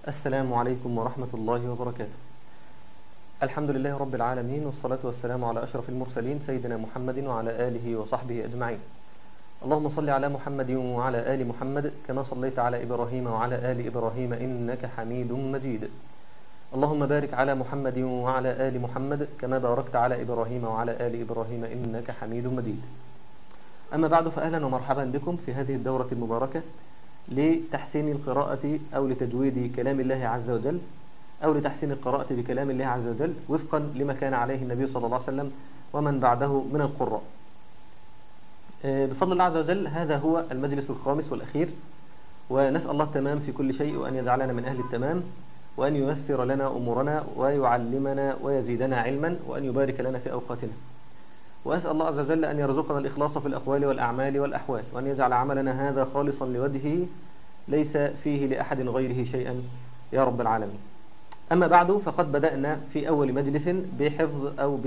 السلام عليكم ورحمة الله وبركاته الحمد لله رب العالمين والصلاة والسلام على أشرف المرسلين سيدنا محمد وعلى آله وصحبه أجمعين اللهم صل على محمد وعلى آل محمد كما صليت على إبراهيم وعلى آل إبراهيم إنك حميد مجيد اللهم بارك على محمد وعلى آل محمد كما باركت على إبراهيم وعلى آل إبراهيم إنك حميد مجيد أما بعد فأهلا ومرحبا بكم في هذه الدورة المباركة لتحسين القراءة أو لتجويد كلام الله عز وجل أو لتحسين القراءة بكلام الله عز وجل وفقا لما كان عليه النبي صلى الله عليه وسلم ومن بعده من القراء بفضل الله عز وجل هذا هو المجلس الخامس والأخير ونسأل الله التمام في كل شيء وأن يجعلنا من أهل التمام وأن ييسر لنا أمورنا ويعلمنا ويزيدنا علما وأن يبارك لنا في أوقاتنا وأسأل الله عز وجل أن يرزقنا الإخلاص في الأقوال والأعمال والأحوال وأن يجعل عملنا هذا خالصا لوجهه ليس فيه لأحد غيره شيئا يا رب العالمين أما بعد فقد بدأنا في أول مجلس بحفظ أو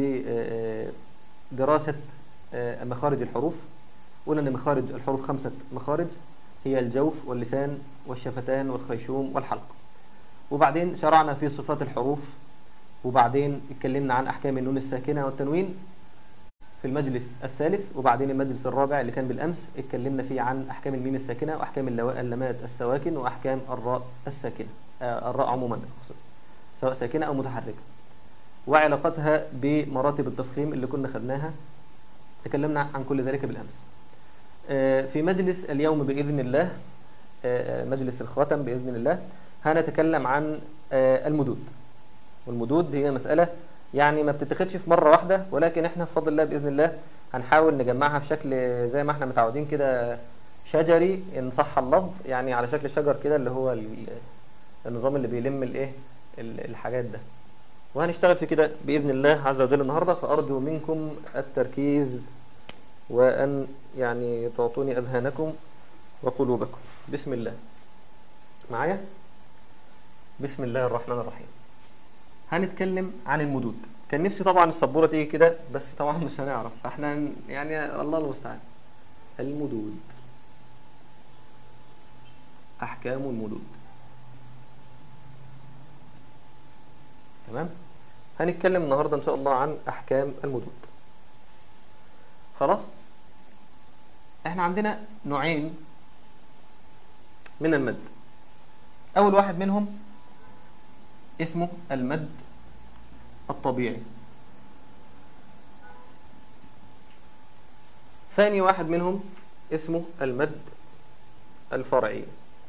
بدراسة مخارج الحروف قلنا أن مخارج الحروف خمسة مخارج هي الجوف واللسان والشفتان والخيشوم والحلق وبعدين شرعنا في صفات الحروف وبعدين اتكلمنا عن أحكام النون الساكنة والتنوين في المجلس الثالث وبعدين المجلس الرابع اللي كان بالأمس اتكلمنا فيه عن أحكام الميم الساكنة وأحكام اللمات السواكن وأحكام الراء الساكنة آه الراء عموما سواء ساكنة أو متحركة وعلاقتها بمراتب التفخيم اللي كنا خدناها تكلمنا عن كل ذلك بالأمس آه في مجلس اليوم بإذن الله آه مجلس الخاتم بإذن الله هنتكلم عن المدود والمدود هي مسألة يعني ما بتتخدش في مرة واحدة ولكن احنا بفضل الله بإذن الله هنحاول نجمعها بشكل زي ما احنا متعودين كده شجري ان صح اللفظ يعني على شكل شجر كده اللي هو النظام اللي بيلم الايه الحاجات ده وهنشتغل في كده بإذن الله عز وجل النهاردة فأرجو منكم التركيز وأن يعني تعطوني أذهانكم وقلوبكم بسم الله معايا بسم الله الرحمن الرحيم هنتكلم عن المدود كان نفسي طبعا السبورة تيجي كده بس طبعا مش هنعرف فاحنا يعني الله المستعان المدود احكام المدود تمام هنتكلم النهاردة ان شاء الله عن احكام المدود خلاص احنا عندنا نوعين من المد اول واحد منهم اسمه المد الطبيعي ثاني واحد منهم اسمه المد الفرعي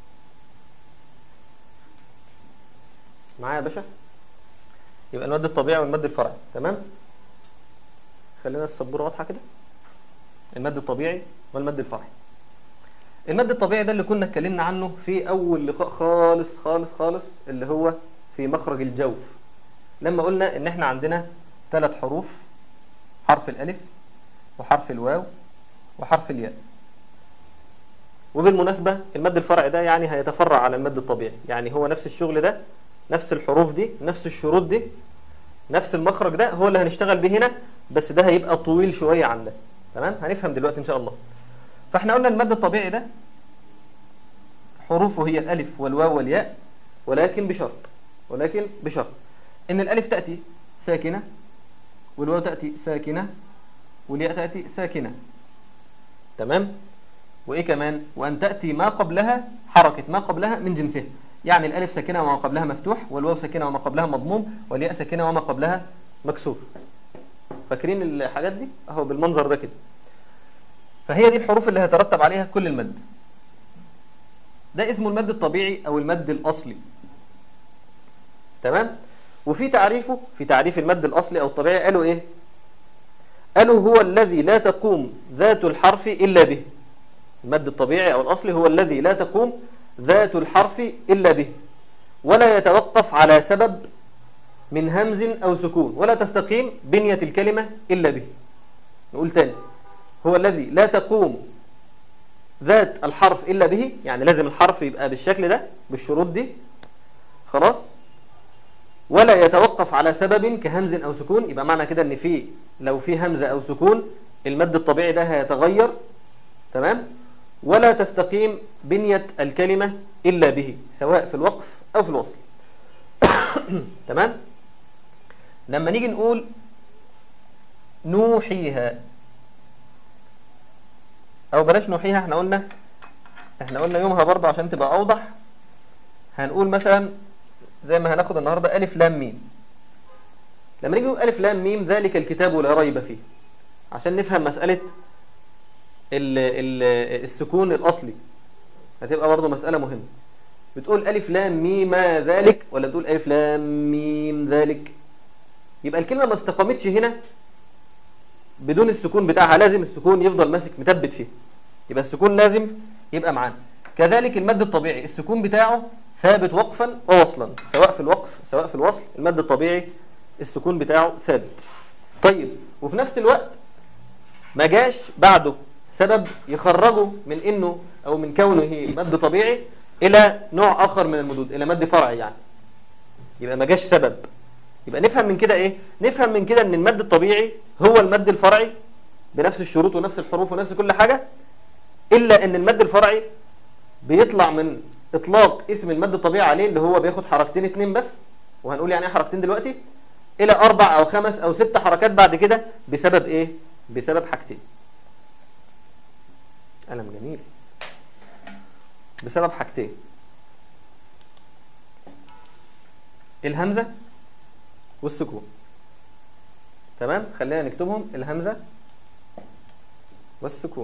معايا يا باشا يبقى المد الطبيعي والمد الفرعي تمام خلينا السبوره واضحه كده المد الطبيعي والمد الفرعي المد الطبيعي ده اللي كنا اتكلمنا عنه في اول لقاء خالص خالص خالص اللي هو في مخرج الجوف لما قلنا ان احنا عندنا ثلاث حروف حرف الالف وحرف الواو وحرف الياء وبالمناسبة المد الفرعي ده يعني هيتفرع على المد الطبيعي يعني هو نفس الشغل ده نفس الحروف دي نفس الشروط دي نفس المخرج ده هو اللي هنشتغل به هنا بس ده هيبقى طويل شوية عن ده تمام هنفهم دلوقتي ان شاء الله فاحنا قلنا المد الطبيعي ده حروفه هي الالف والواو والياء ولكن بشرط ولكن بشرط ان الالف تأتي ساكنة والواو تأتي ساكنة والياء تأتي ساكنة تمام وايه كمان وان تأتي ما قبلها حركة ما قبلها من جنسها يعني الالف ساكنة وما قبلها مفتوح والواو ساكنة وما قبلها مضموم والياء ساكنة وما قبلها مكسور فاكرين الحاجات دي اهو بالمنظر ده كده فهي دي الحروف اللي هيترتب عليها كل المد ده اسمه المد الطبيعي او المد الاصلي تمام وفي تعريفه في تعريف المد الأصلي أو الطبيعي قالوا إيه قالوا هو الذي لا تقوم ذات الحرف إلا به المد الطبيعي أو الأصلي هو الذي لا تقوم ذات الحرف إلا به ولا يتوقف على سبب من همز أو سكون ولا تستقيم بنية الكلمة إلا به نقول تاني هو الذي لا تقوم ذات الحرف إلا به يعني لازم الحرف يبقى بالشكل ده بالشروط دي خلاص ولا يتوقف على سبب كهمز أو سكون يبقى معنى كده ان في لو في همزة أو سكون المد الطبيعي ده هيتغير تمام ولا تستقيم بنية الكلمة إلا به سواء في الوقف او في الوصل تمام لما نيجي نقول نوحيها او بلاش نوحيها احنا قلنا احنا قلنا يومها برضه عشان تبقى اوضح هنقول مثلا زي ما هناخد النهاردة ألف لام ميم لما نيجي نقول ألف لام ميم ذلك الكتاب لا ريب فيه عشان نفهم مسألة ال ال السكون الأصلي هتبقى برضه مسألة مهمة بتقول ألف لام ميم ذلك ولا بتقول ألف لام ميم ذلك يبقى الكلمة ما استقامتش هنا بدون السكون بتاعها لازم السكون يفضل ماسك مثبت فيه يبقى السكون لازم يبقى معانا كذلك المد الطبيعي السكون بتاعه ثابت وقفا ووصلا سواء في الوقف سواء في الوصل المد الطبيعي السكون بتاعه ثابت طيب وفي نفس الوقت ما جاش بعده سبب يخرجه من انه او من كونه مد طبيعي الى نوع اخر من المدود الى مد فرعي يعني يبقى ما جاش سبب يبقى نفهم من كده ايه نفهم من كده ان المد الطبيعي هو المد الفرعي بنفس الشروط ونفس الحروف ونفس كل حاجة الا ان المد الفرعي بيطلع من اطلاق اسم المد الطبيعي عليه اللي هو بياخد حركتين اتنين بس وهنقول يعني ايه حركتين دلوقتي الى اربع او خمس او ست حركات بعد كده بسبب ايه بسبب حاجتين قلم جميل بسبب حاجتين الهمزة والسكون تمام خلينا نكتبهم الهمزة والسكون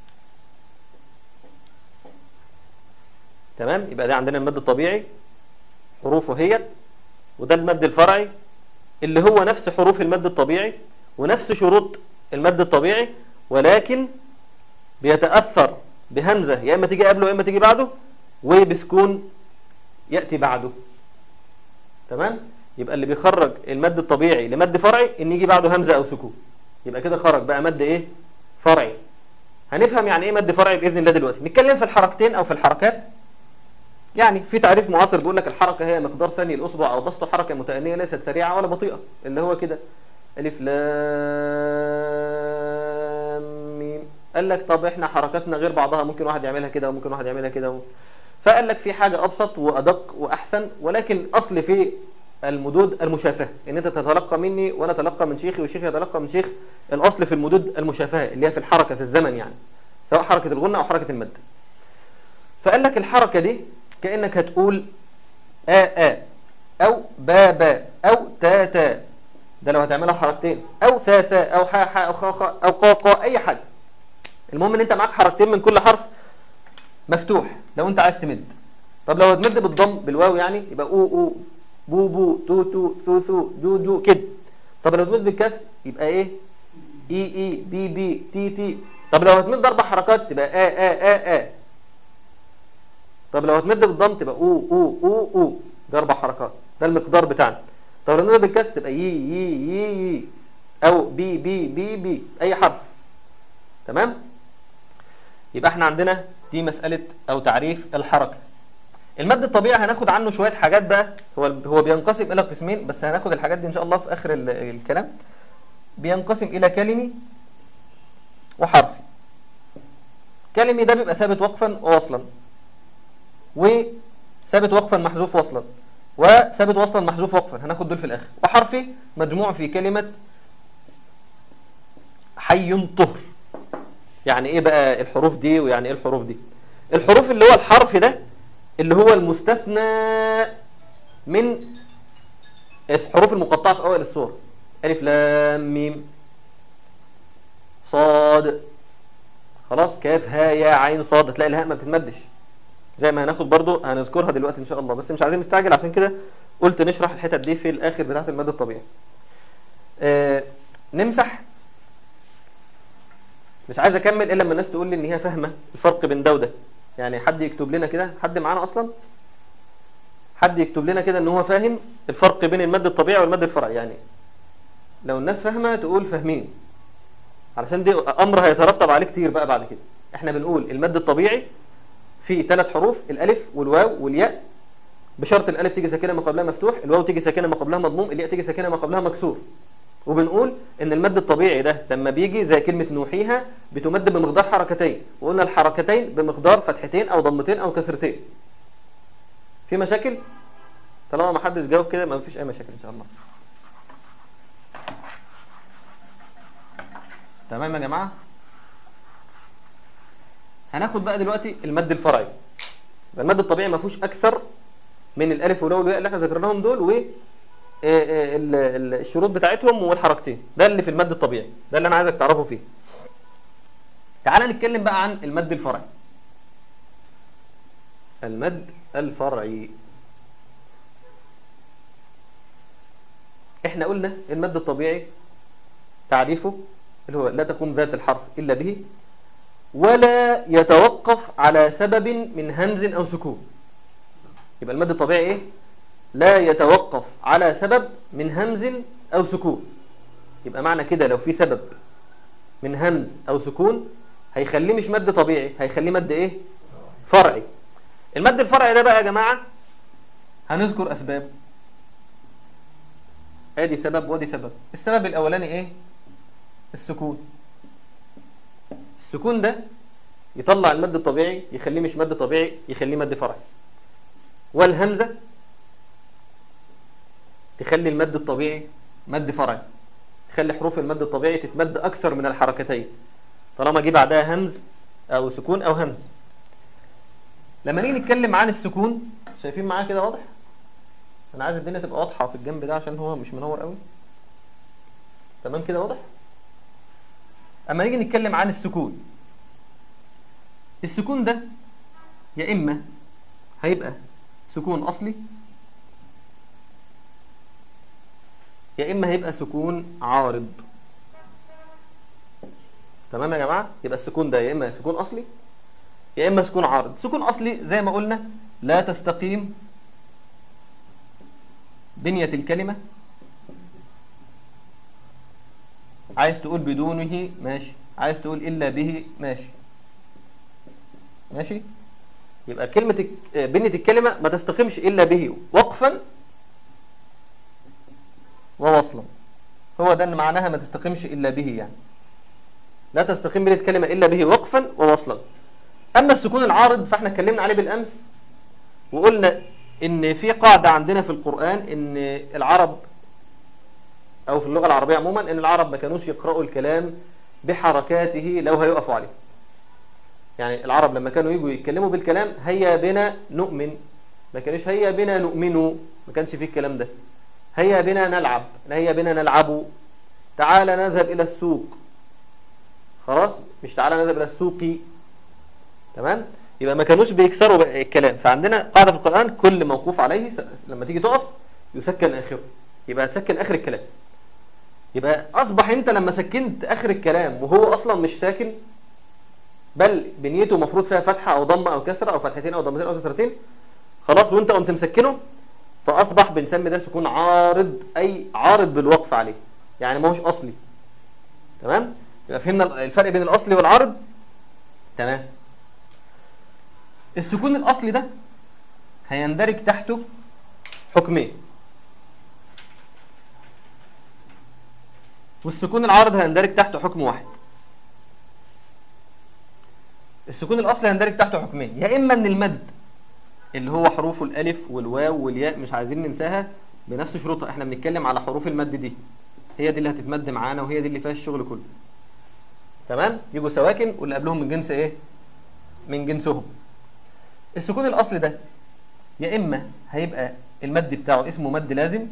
تمام يبقى ده عندنا المد الطبيعي حروفه هي وده المد الفرعي اللي هو نفس حروف المد الطبيعي ونفس شروط المد الطبيعي ولكن بيتأثر بهمزة يا إما تيجي قبله يا إما تيجي بعده وبسكون يأتي بعده تمام يبقى اللي بيخرج المد الطبيعي لمد فرعي ان يجي بعده همزة او سكون يبقى كده خرج بقى مد ايه فرعي هنفهم يعني ايه مد فرعي باذن الله دلوقتي نتكلم في الحركتين او في الحركات يعني في تعريف معاصر بيقول لك الحركة هي مقدار ثاني الاصبع او بسط حركة متأنية ليست سريعة ولا بطيئة اللي هو كده الف لام ميم قال لك طب احنا حركاتنا غير بعضها ممكن واحد يعملها كده وممكن واحد يعملها كده و... فقال لك في حاجة ابسط وادق واحسن ولكن اصل في المدود المشافهة ان انت تتلقى مني وانا اتلقى من شيخي والشيخ يتلقى من شيخ الاصل في المدود المشافهة اللي هي في الحركة في الزمن يعني سواء حركة الغنة او حركة المد فقال لك الحركة دي كأنك هتقول آ آ او با با او تا تا ده لو هتعملها حركتين او ثا ثا او حا حا او خا خا او قا قا اي حاجة المهم ان انت معاك حركتين من كل حرف مفتوح لو انت عايز تمد طب لو هتمد بالضم بالواو يعني يبقى او او بو بو تو تو ثو ثو جو جو كده طب لو هتمد بالكسر يبقى ايه اي اي بي بي تي تي طب لو هتمد اربع حركات تبقى ا ا ا ا طب لو هتمد بالضم تبقى او او او او ده اربع حركات ده المقدار بتاعنا طب لو هتمد بالكسر تبقى يي يي يي يي او بي بي بي بي اي حرف تمام يبقى احنا عندنا دي مسألة او تعريف الحركة المد الطبيعي هناخد عنه شوية حاجات بقى هو هو بينقسم الى قسمين بس هناخد الحاجات دي ان شاء الله في اخر الكلام بينقسم الى كلمي وحرفي كلمي ده بيبقى ثابت وقفا ووصلا وثابت وقفا محذوف وصلا وثابت وصلا محذوف وقفا هناخد دول في الاخر وحرفي مجموع في كلمة حي طهر يعني ايه بقى الحروف دي ويعني ايه الحروف دي الحروف اللي هو الحرف ده اللي هو المستثنى من الحروف المقطعة في أول السورة ألف لام ميم صاد خلاص كاف ها يا عين صاد تلاقي الهاء ما بتتمدش زي ما هناخد برضو هنذكرها دلوقتي إن شاء الله بس مش عايزين نستعجل عشان كده قلت نشرح الحتت دي في الآخر بتاعة المد الطبيعي آه نمسح مش عايز أكمل إلا لما الناس تقول لي إن هي فاهمة الفرق بين ده وده يعني حد يكتب لنا كده حد معانا اصلا حد يكتب لنا كده ان هو فاهم الفرق بين المد الطبيعي والمد الفرعي يعني لو الناس فاهمه تقول فاهمين علشان دي امر هيترتب عليه كتير بقى بعد كده احنا بنقول المد الطبيعي فيه ثلاث حروف الالف والواو والياء بشرط الالف تيجي ساكنه ما قبلها مفتوح الواو تيجي ساكنه ما قبلها مضموم الياء تيجي ساكنه ما قبلها مكسور وبنقول ان المد الطبيعي ده لما بيجي زي كلمة نوحيها بتمد بمقدار حركتين وقلنا الحركتين بمقدار فتحتين او ضمتين او كسرتين في مشاكل طالما ما حدش جاوب كده ما فيش اي مشاكل ان شاء الله تمام يا جماعه هناخد بقى دلوقتي المد الفرعي المد الطبيعي ما فيهوش اكثر من الالف والواو والياء اللي احنا ذكرناهم دول و الشروط بتاعتهم والحركتين ده اللي في المد الطبيعي ده اللي انا عايزك تعرفه فيه تعال نتكلم بقى عن المد الفرعي المد الفرعي احنا قلنا المد الطبيعي تعريفه اللي هو لا تكون ذات الحرف إلا به ولا يتوقف على سبب من همز أو سكون يبقى المد الطبيعي ايه لا يتوقف على سبب من همز أو سكون يبقى معنى كده لو في سبب من همز أو سكون هيخليه مش مد طبيعي هيخليه مد ايه فرعي المد الفرعي ده بقى يا جماعة هنذكر أسباب ادي سبب ودي سبب السبب الأولاني ايه السكون السكون ده يطلع المد الطبيعي يخليه مش مد طبيعي يخليه مد فرعي والهمزة تخلي المد الطبيعي مد فرعي تخلي حروف المد الطبيعي تتمد أكثر من الحركتين طالما جه بعدها همز أو سكون أو همز لما نيجي نتكلم عن السكون شايفين معايا كده واضح أنا عايز الدنيا تبقى واضحة في الجنب ده عشان هو مش منور قوي تمام كده واضح أما نيجي نتكلم عن السكون السكون ده يا إما هيبقى سكون أصلي يا إما هيبقى سكون عارض تمام يا جماعة يبقى السكون ده يا إما سكون أصلي يا إما سكون عارض سكون أصلي زي ما قلنا لا تستقيم بنية الكلمة عايز تقول بدونه ماشي عايز تقول إلا به ماشي ماشي يبقى كلمة بنية الكلمة ما تستقيمش إلا به وقفا ووصلا هو ده اللي معناها ما تستقيمش إلا به يعني لا تستقيم بنية الكلمة إلا به وقفا ووصلا أما السكون العارض فاحنا اتكلمنا عليه بالأمس وقلنا إن في قاعدة عندنا في القرآن إن العرب أو في اللغة العربية عموما إن العرب ما كانوش يقرأوا الكلام بحركاته لو هيقفوا عليه يعني العرب لما كانوا يجوا يتكلموا بالكلام هيا بنا نؤمن ما كانش هيا بنا نؤمنوا ما كانش فيه الكلام ده هيا بنا نلعب هيا بنا نلعب تعال نذهب إلى السوق خلاص مش تعال نذهب إلى السوق تمام يبقى ما كانوش بيكسروا الكلام فعندنا قاعدة في القرآن كل موقوف عليه لما تيجي تقف يسكن آخره يبقى تسكن آخر الكلام يبقى أصبح أنت لما سكنت آخر الكلام وهو أصلا مش ساكن بل بنيته مفروض فيها فتحة أو ضمة أو كسرة أو فتحتين أو ضمتين أو كسرتين خلاص وانت قمت مسكنه فأصبح بنسمي ده سكون عارض أي عارض بالوقف عليه يعني ما هوش أصلي تمام يبقى فهمنا الفرق بين الأصلي والعارض تمام السكون الأصلي ده هيندرج تحته حكمين والسكون العارض هيندرج تحته حكم واحد السكون الأصلي هيندرج تحته حكمين يا إما من المد اللي هو حروف الألف والواو والياء مش عايزين ننساها بنفس شروطها احنا بنتكلم على حروف المد دي هي دي اللي هتتمد معانا وهي دي اللي فيها الشغل كله تمام يجوا سواكن واللي قبلهم من جنس ايه من جنسهم السكون الأصلي ده يا إما هيبقى المد بتاعه اسمه مد لازم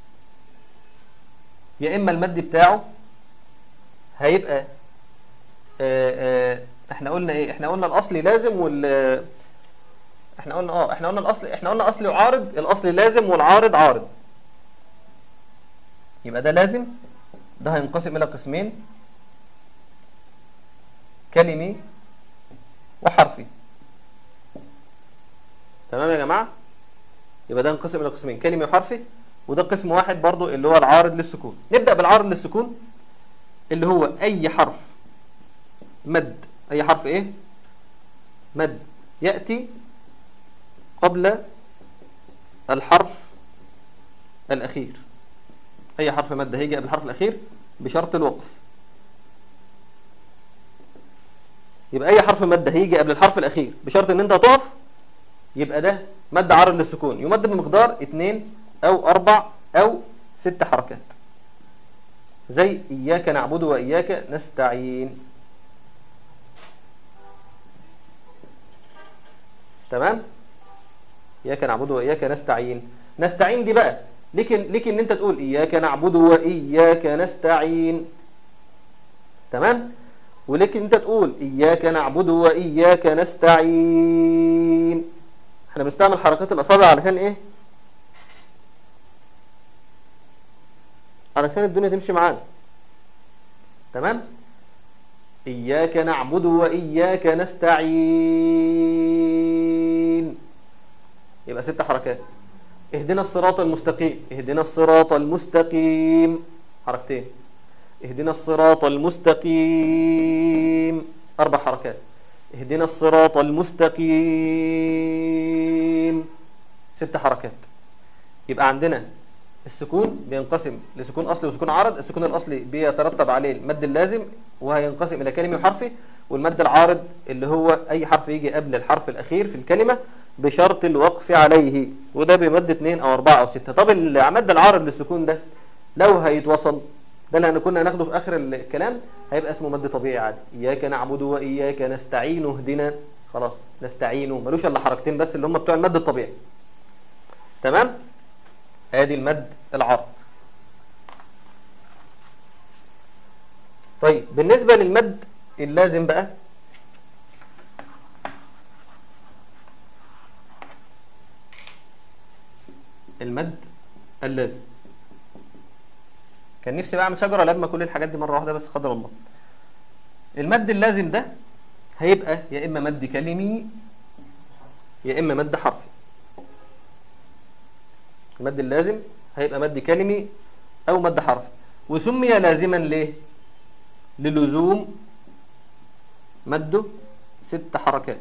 يا إما المد بتاعه هيبقى آآ آآ احنا قلنا ايه احنا قلنا الاصلي لازم وال احنا قلنا اه احنا قلنا الاصل احنا قلنا اصلي وعارض الاصلي لازم والعارض عارض يبقى ده لازم ده هينقسم الى قسمين كلمي وحرفي تمام يا جماعة يبقى ده ينقسم الى قسمين كلمي وحرفي وده قسم واحد برضو اللي هو العارض للسكون نبدأ بالعارض للسكون اللي هو اي حرف مد اي حرف ايه مد يأتي قبل الحرف الأخير أي حرف مد هيجي قبل الحرف الأخير بشرط الوقف يبقى أي حرف مد هيجي قبل الحرف الأخير بشرط إن أنت تقف يبقى ده مد عارض للسكون يمد بمقدار اتنين او اربع او ست حركات زي اياك نعبد واياك نستعين تمام اياك نعبد واياك نستعين نستعين دي بقى لكن لكن ان انت تقول اياك نعبد واياك نستعين تمام ولكن انت تقول اياك نعبد واياك نستعين احنا بنستعمل حركات الاصابع علشان ايه علشان الدنيا تمشي معانا تمام اياك نعبد واياك نستعين يبقى ست حركات اهدنا الصراط المستقيم اهدنا الصراط المستقيم حركتين اهدنا الصراط المستقيم اربع حركات اهدنا الصراط المستقيم ست حركات يبقى عندنا السكون بينقسم لسكون اصلي وسكون عارض السكون الاصلي بيترتب عليه المد اللازم وهينقسم الى كلمه وحرفي والمد العارض اللي هو اي حرف يجي قبل الحرف الاخير في الكلمه بشرط الوقف عليه وده بمد 2 او 4 او 6 طب المد العارض للسكون ده لو هيتوصل ده اللي كنا هناخده في اخر الكلام هيبقى اسمه مد طبيعي عادي اياك نعبد واياك نستعين اهدنا خلاص نستعين ملوش الا حركتين بس اللي هم بتوع المد الطبيعي تمام ادي المد العرض طيب بالنسبة للمد اللازم بقى المد اللازم كان نفسي بقى اعمل شجرة لما كل الحاجات دي مرة واحدة بس قدر الله المد اللازم ده هيبقى يا اما مد كلمي يا اما مد حرفي المد اللازم هيبقى مد كلمي او مد حرفي وسمي لازما ليه للزوم مده ست حركات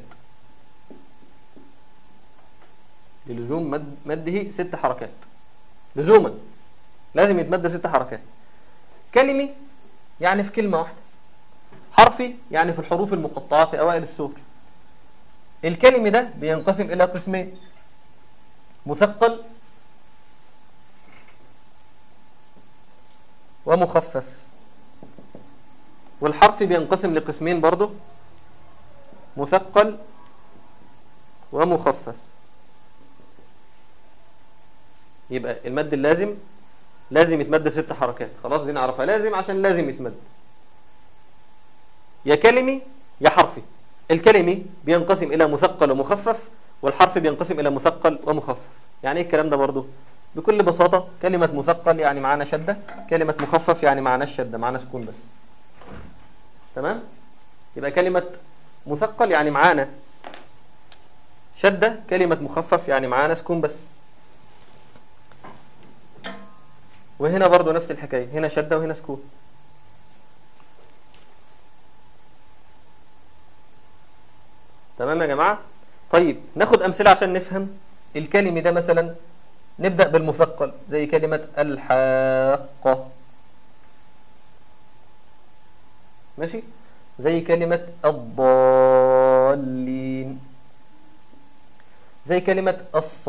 للزوم مد مده ست حركات لزوما لازم يتمد ست حركات كلمي يعني في كلمة واحدة حرفي يعني في الحروف المقطعة في أوائل السور الكلمة ده بينقسم إلى قسمين مثقل ومخفف والحرف بينقسم لقسمين برضه مثقل ومخفف يبقى المد اللازم لازم يتمد ست حركات خلاص دي نعرفها لازم عشان لازم يتمد يا كلمي يا حرفي الكلمي بينقسم إلى مثقل ومخفف والحرف بينقسم إلى مثقل ومخفف يعني ايه الكلام ده برضه بكل بساطة كلمة مثقل يعني معانا شدة كلمة مخفف يعني معانا الشدة معانا سكون بس تمام يبقى كلمة مثقل يعني معانا شدة كلمة مخفف يعني معانا سكون بس وهنا برضو نفس الحكاية هنا شدة وهنا سكون تمام يا جماعة طيب ناخد أمثلة عشان نفهم الكلمة ده مثلا نبدأ بالمثقل زي كلمة الحاقة ماشي زي كلمة الضالين زي كلمة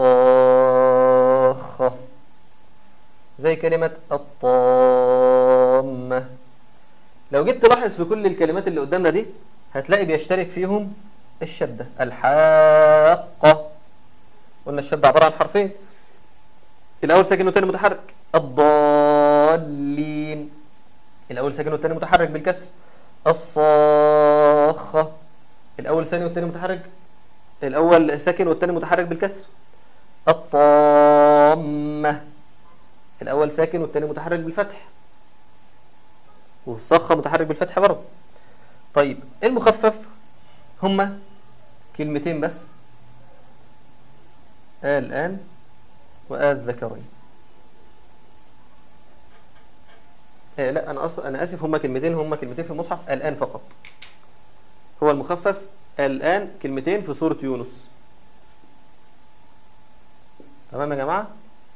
الصاخة زي كلمة الطامة لو جيت تلاحظ في كل الكلمات اللي قدامنا دي هتلاقي بيشترك فيهم الشدة الحاقة قلنا الشدة عبارة عن حرفين الأول ساكن والتاني متحرك الضالين الأول ساكن والتاني متحرك بالكسر الصاخة الأول ساكن والتاني متحرك الأول ساكن والتاني متحرك بالكسر الطامة الأول ساكن والتاني متحرك بالفتح والصخة متحرك بالفتح برضه طيب المخفف هما كلمتين بس آه الآن وآل ذكرين آه لا أنا, أص... أنا آسف هما كلمتين هما كلمتين في المصحف الآن فقط هو المخفف الآن كلمتين في سورة يونس تمام يا جماعة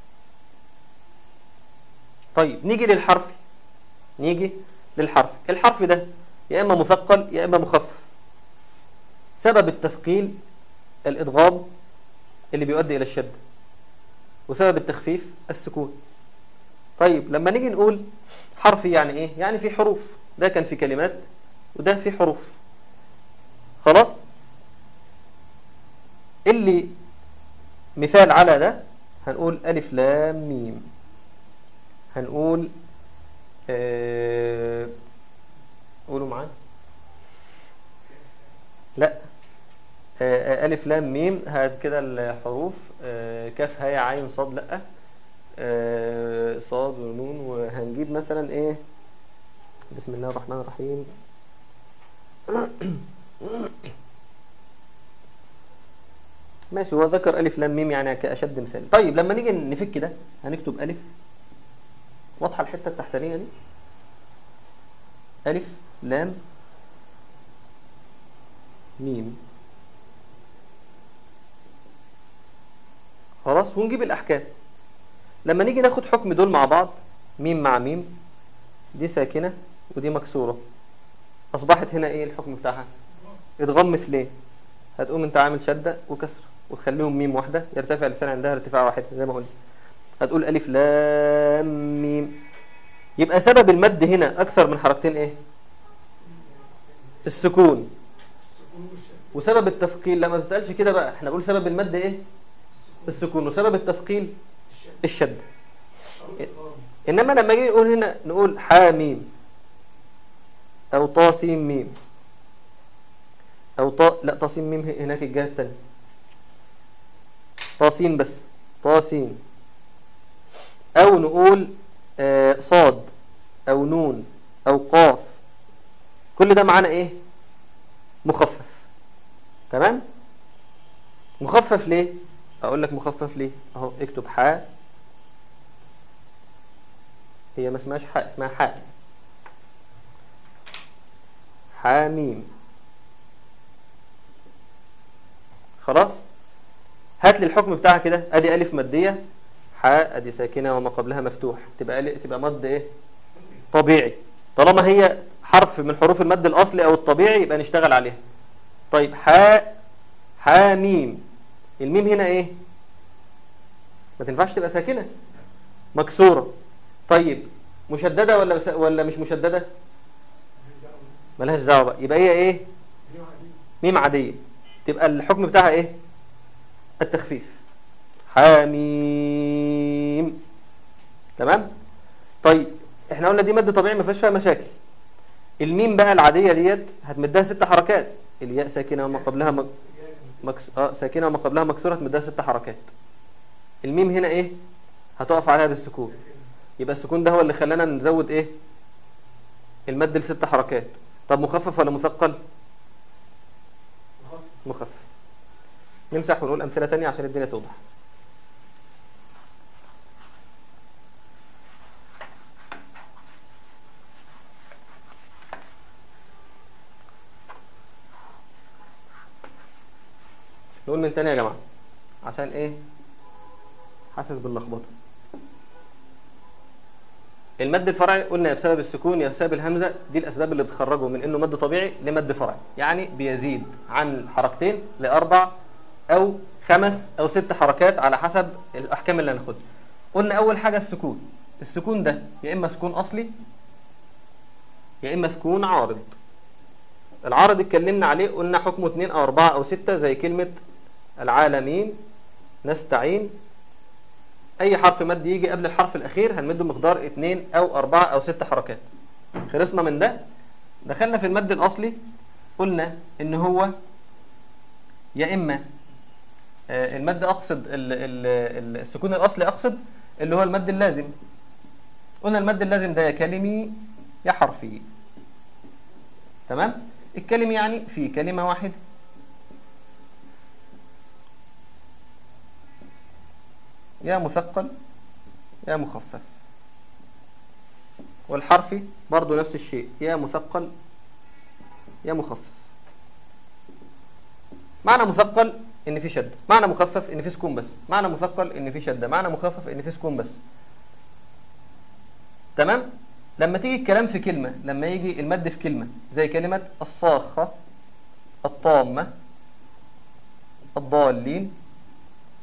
طيب نيجي للحرف نيجي للحرف الحرف ده يا إما مثقل يا إما مخفف سبب التثقيل الإضغام اللي بيؤدي إلى الشد وسبب التخفيف السكون طيب لما نيجي نقول حرفي يعني ايه يعني في حروف ده كان في كلمات وده في حروف خلاص اللي مثال على ده هنقول ألف لام ميم هنقول آه قولوا معايا لا آه ألف لام ميم هات كده الحروف آه كاف هاء عين صاد لأ آه صاد ونون وهنجيب مثلا ايه بسم الله الرحمن الرحيم ماشي هو ذكر ألف لام ميم يعني كأشد مثال طيب لما نيجي نفك ده هنكتب ألف واضحة الحتة التحتانية دي ألف لام ميم خلاص ونجيب الأحكام لما نيجي ناخد حكم دول مع بعض ميم مع ميم دي ساكنة ودي مكسورة أصبحت هنا إيه الحكم بتاعها ادغام مثلين هتقوم انت عامل شدة وكسر وتخليهم ميم واحدة يرتفع اللسان عندها ارتفاع واحد زي ما قلت هتقول ألف لام ميم يبقى سبب المد هنا أكثر من حركتين إيه السكون وسبب التثقيل لما تسألش كده بقى احنا بنقول سبب المد إيه السكون وسبب التثقيل الشد إنما لما نيجي نقول هنا نقول حاميم أو طاسيم ميم أو طا لا طاسيم ميم هناك الجهة الثانية طاسين بس طاسين أو نقول آه صاد أو نون أو قاف كل ده معانا إيه مخفف تمام مخفف ليه أقول لك مخفف ليه أهو اكتب حاء هي ما اسمهاش حاء اسمها حاء حاميم خلاص هات لي الحكم بتاعها كده ادي الف ماديه حاء ادي ساكنه وما قبلها مفتوح تبقى تبقى مد ايه طبيعي طالما هي حرف من حروف المد الاصلي او الطبيعي يبقى نشتغل عليها طيب حاء حاميم الميم هنا ايه ما تنفعش تبقى ساكنه مكسوره طيب مشدده ولا ولا مش مشدده ملهاش دعوه بقى يبقى هي ايه ميم عاديه تبقى الحكم بتاعها ايه التخفيف حاميم تمام طيب احنا قلنا دي مد طبيعي ما فيهاش فيها مشاكل الميم بقى العاديه ديت هتمدها ست حركات الياء ساكنه وما قبلها مك... مكس... اه ساكنه وما قبلها مكسوره هتمدها ست حركات الميم هنا ايه هتقف عليها بالسكون يبقى السكون ده هو اللي خلانا نزود ايه المد لست حركات طب مخفف ولا مثقل مخفف نمسح ونقول أمثلة تانية عشان الدنيا توضح نقول من تاني يا جماعة عشان ايه حاسس باللخبطه المد الفرعي قلنا يا بسبب السكون يا بسبب الهمزة دي الأسباب اللي بتخرجه من إنه مد طبيعي لمد فرعي يعني بيزيد عن حركتين لأربع أو خمس أو ست حركات على حسب الأحكام اللي هناخدها قلنا أول حاجة السكون السكون ده يا إما سكون أصلي يا إما سكون عارض العارض اتكلمنا عليه قلنا حكمه اتنين أو أربعة أو ستة زي كلمة العالمين نستعين اي حرف مد يجي قبل الحرف الاخير هنمده مقدار اتنين او اربعة او ست حركات خلصنا من ده دخلنا في المد الاصلي قلنا ان هو يا اما المد اقصد السكون الاصلي اقصد اللي هو المد اللازم قلنا المد اللازم ده يا كلمي يا حرفي تمام الكلمي يعني في كلمة واحدة يا مثقل يا مخفف والحرفي برضو نفس الشيء يا مثقل يا مخفف معنى مثقل ان في شدة معنى مخفف ان في سكون بس معنى مثقل ان في شدة معنى مخفف ان في سكون بس تمام لما تيجي الكلام في كلمة لما يجي المد في كلمة زي كلمة الصاخة الطامة الضالين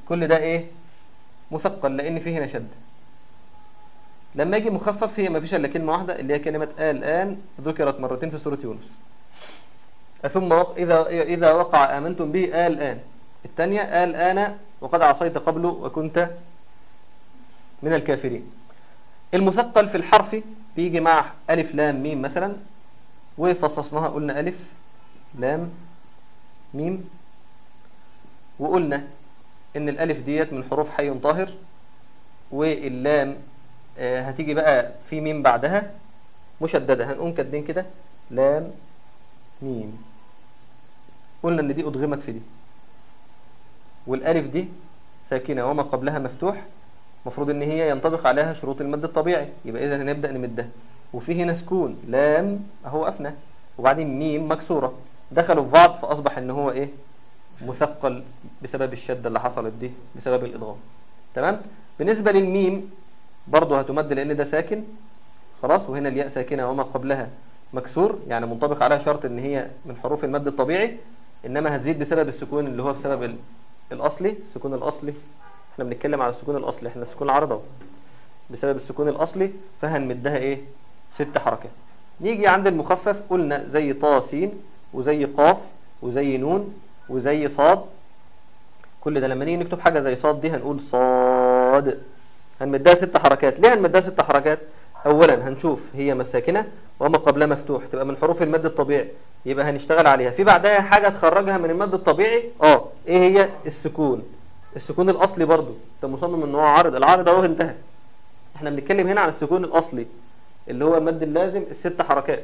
كل ده ايه مثقل لان فيه هنا شد لما يجي مخفف هي ما فيش الا كلمه واحده اللي هي كلمه الان ذكرت مرتين في سوره يونس ثم وق... اذا اذا وقع امنتم به الان الثانيه الان وقد عصيت قبل وكنت من الكافرين المثقل في الحرف بيجي مع ألف لام ميم مثلا وفصصناها قلنا ألف لام ميم وقلنا إن الألف ديت من حروف حي طاهر واللام آه، هتيجي بقى في ميم بعدها مشددة هنقوم كاتبين كده لام ميم قلنا إن دي أدغمت في دي والألف دي ساكنة وما قبلها مفتوح المفروض ان هي ينطبق عليها شروط المد الطبيعي يبقى اذا هنبدا نمدها وفي هنا سكون لام اهو افنى وبعدين ميم مكسوره دخلوا في بعض فاصبح ان هو ايه مثقل بسبب الشده اللي حصلت دي بسبب الادغام تمام بالنسبه للميم برضه هتمد لان ده ساكن خلاص وهنا الياء ساكنه وما قبلها مكسور يعني منطبق عليها شرط ان هي من حروف المد الطبيعي انما هتزيد بسبب السكون اللي هو بسبب ال- الاصلي السكون الاصلي احنا بنتكلم على السكون الاصلي احنا السكون العرضي اهو. بسبب السكون الاصلي فهنمدها ايه ست حركات نيجي عند المخفف قلنا زي طا سين وزي قاف وزي نون وزي صاد كل ده لما نيجي نكتب حاجة زي صاد دي هنقول صاد هنمدها ست حركات ليه هنمدها ست حركات اولا هنشوف هي مساكنة وما قبلها مفتوح تبقى من حروف المد الطبيعي يبقى هنشتغل عليها في بعدها حاجة تخرجها من المد الطبيعي اه ايه هي السكون السكون الاصلي برضو انت مصمم ان هو عارض العارض اهو انتهى احنا بنتكلم هنا عن السكون الاصلي اللي هو المد اللازم الست حركات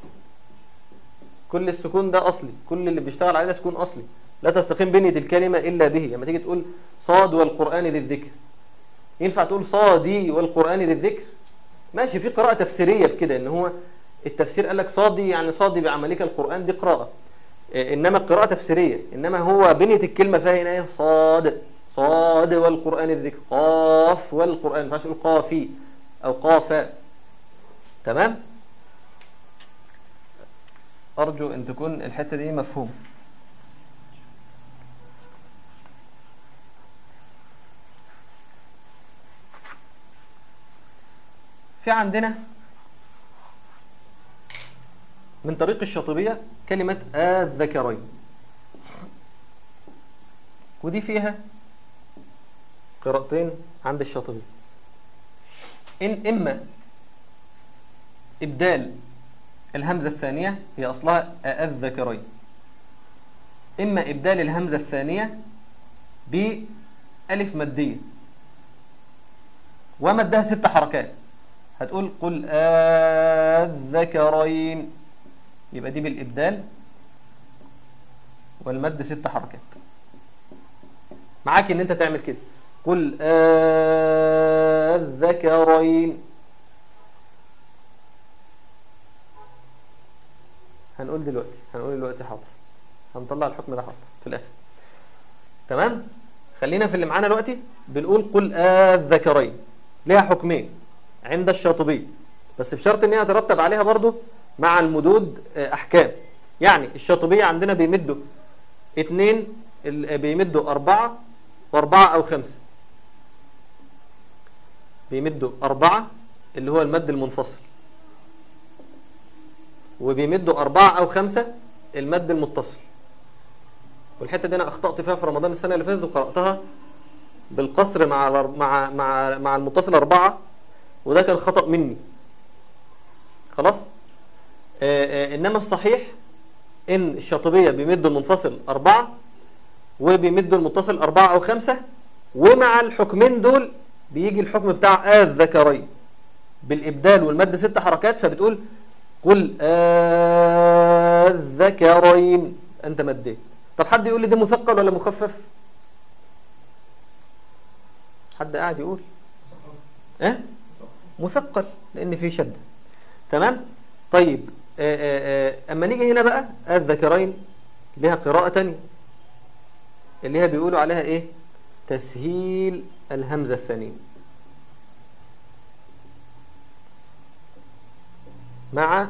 كل السكون ده اصلي كل اللي بيشتغل عليه ده سكون اصلي لا تستقيم بنية الكلمة الا به لما تيجي تقول صاد والقرآن للذكر ينفع تقول صادي والقرآن للذكر ماشي في قراءة تفسيرية بكده ان هو التفسير قال لك صادي يعني صادي بعملك القرآن دي قراءة إيه، انما القراءة تفسيرية انما هو بنية الكلمة فيها هنا ايه صاد صاد والقرآن الذكر قاف والقرآن ما ينفعش تقول قافي او قافا تمام ارجو ان تكون الحتة دي مفهوم في عندنا من طريق الشاطبية كلمة الذكرين ودي فيها قراءتين عند الشاطبية إن إما إبدال الهمزة الثانية هي أصلها الذكرين إما إبدال الهمزة الثانية بألف مادية ومدها ست حركات هتقول قل الذكرين يبقى دي بالإبدال والمد ست حركات معاك ان انت تعمل كده قل الذكرين هنقول دلوقتي هنقول دلوقتي حاضر هنطلع الحكم ده حاضر في الاخر تمام خلينا في اللي معانا دلوقتي بنقول قل الذكرين ليها حكمين عند الشاطبي بس بشرط ان هي يترتب عليها برضو مع المدود آه، احكام يعني الشاطبية عندنا بيمدوا اتنين ال- بيمدوا اربعة واربعة او خمسة بيمدوا اربعة اللي هو المد المنفصل وبيمدوا اربعة او خمسة المد المتصل والحتة دي انا اخطأت فيها في رمضان السنة اللي فاتت وقرأتها بالقصر مع الأر- مع مع مع المتصل اربعة وده كان خطأ مني خلاص آه، آه، انما الصحيح ان الشاطبية بيمدوا المنفصل اربعة وبيمدوا المتصل اربعة او خمسة ومع الحكمين دول بيجي الحكم بتاع الذكرين بالابدال والمد ست حركات فبتقول قل الذكرين انت مديت طب حد يقول لي ده مثقل ولا مخفف حد قاعد يقول اه مثقل لان فيه شده تمام طيب آه، آه، آه، اما نيجي هنا بقى الذكرين لها قراءة تانية اللي هي بيقولوا عليها ايه تسهيل الهمزة الثانية مع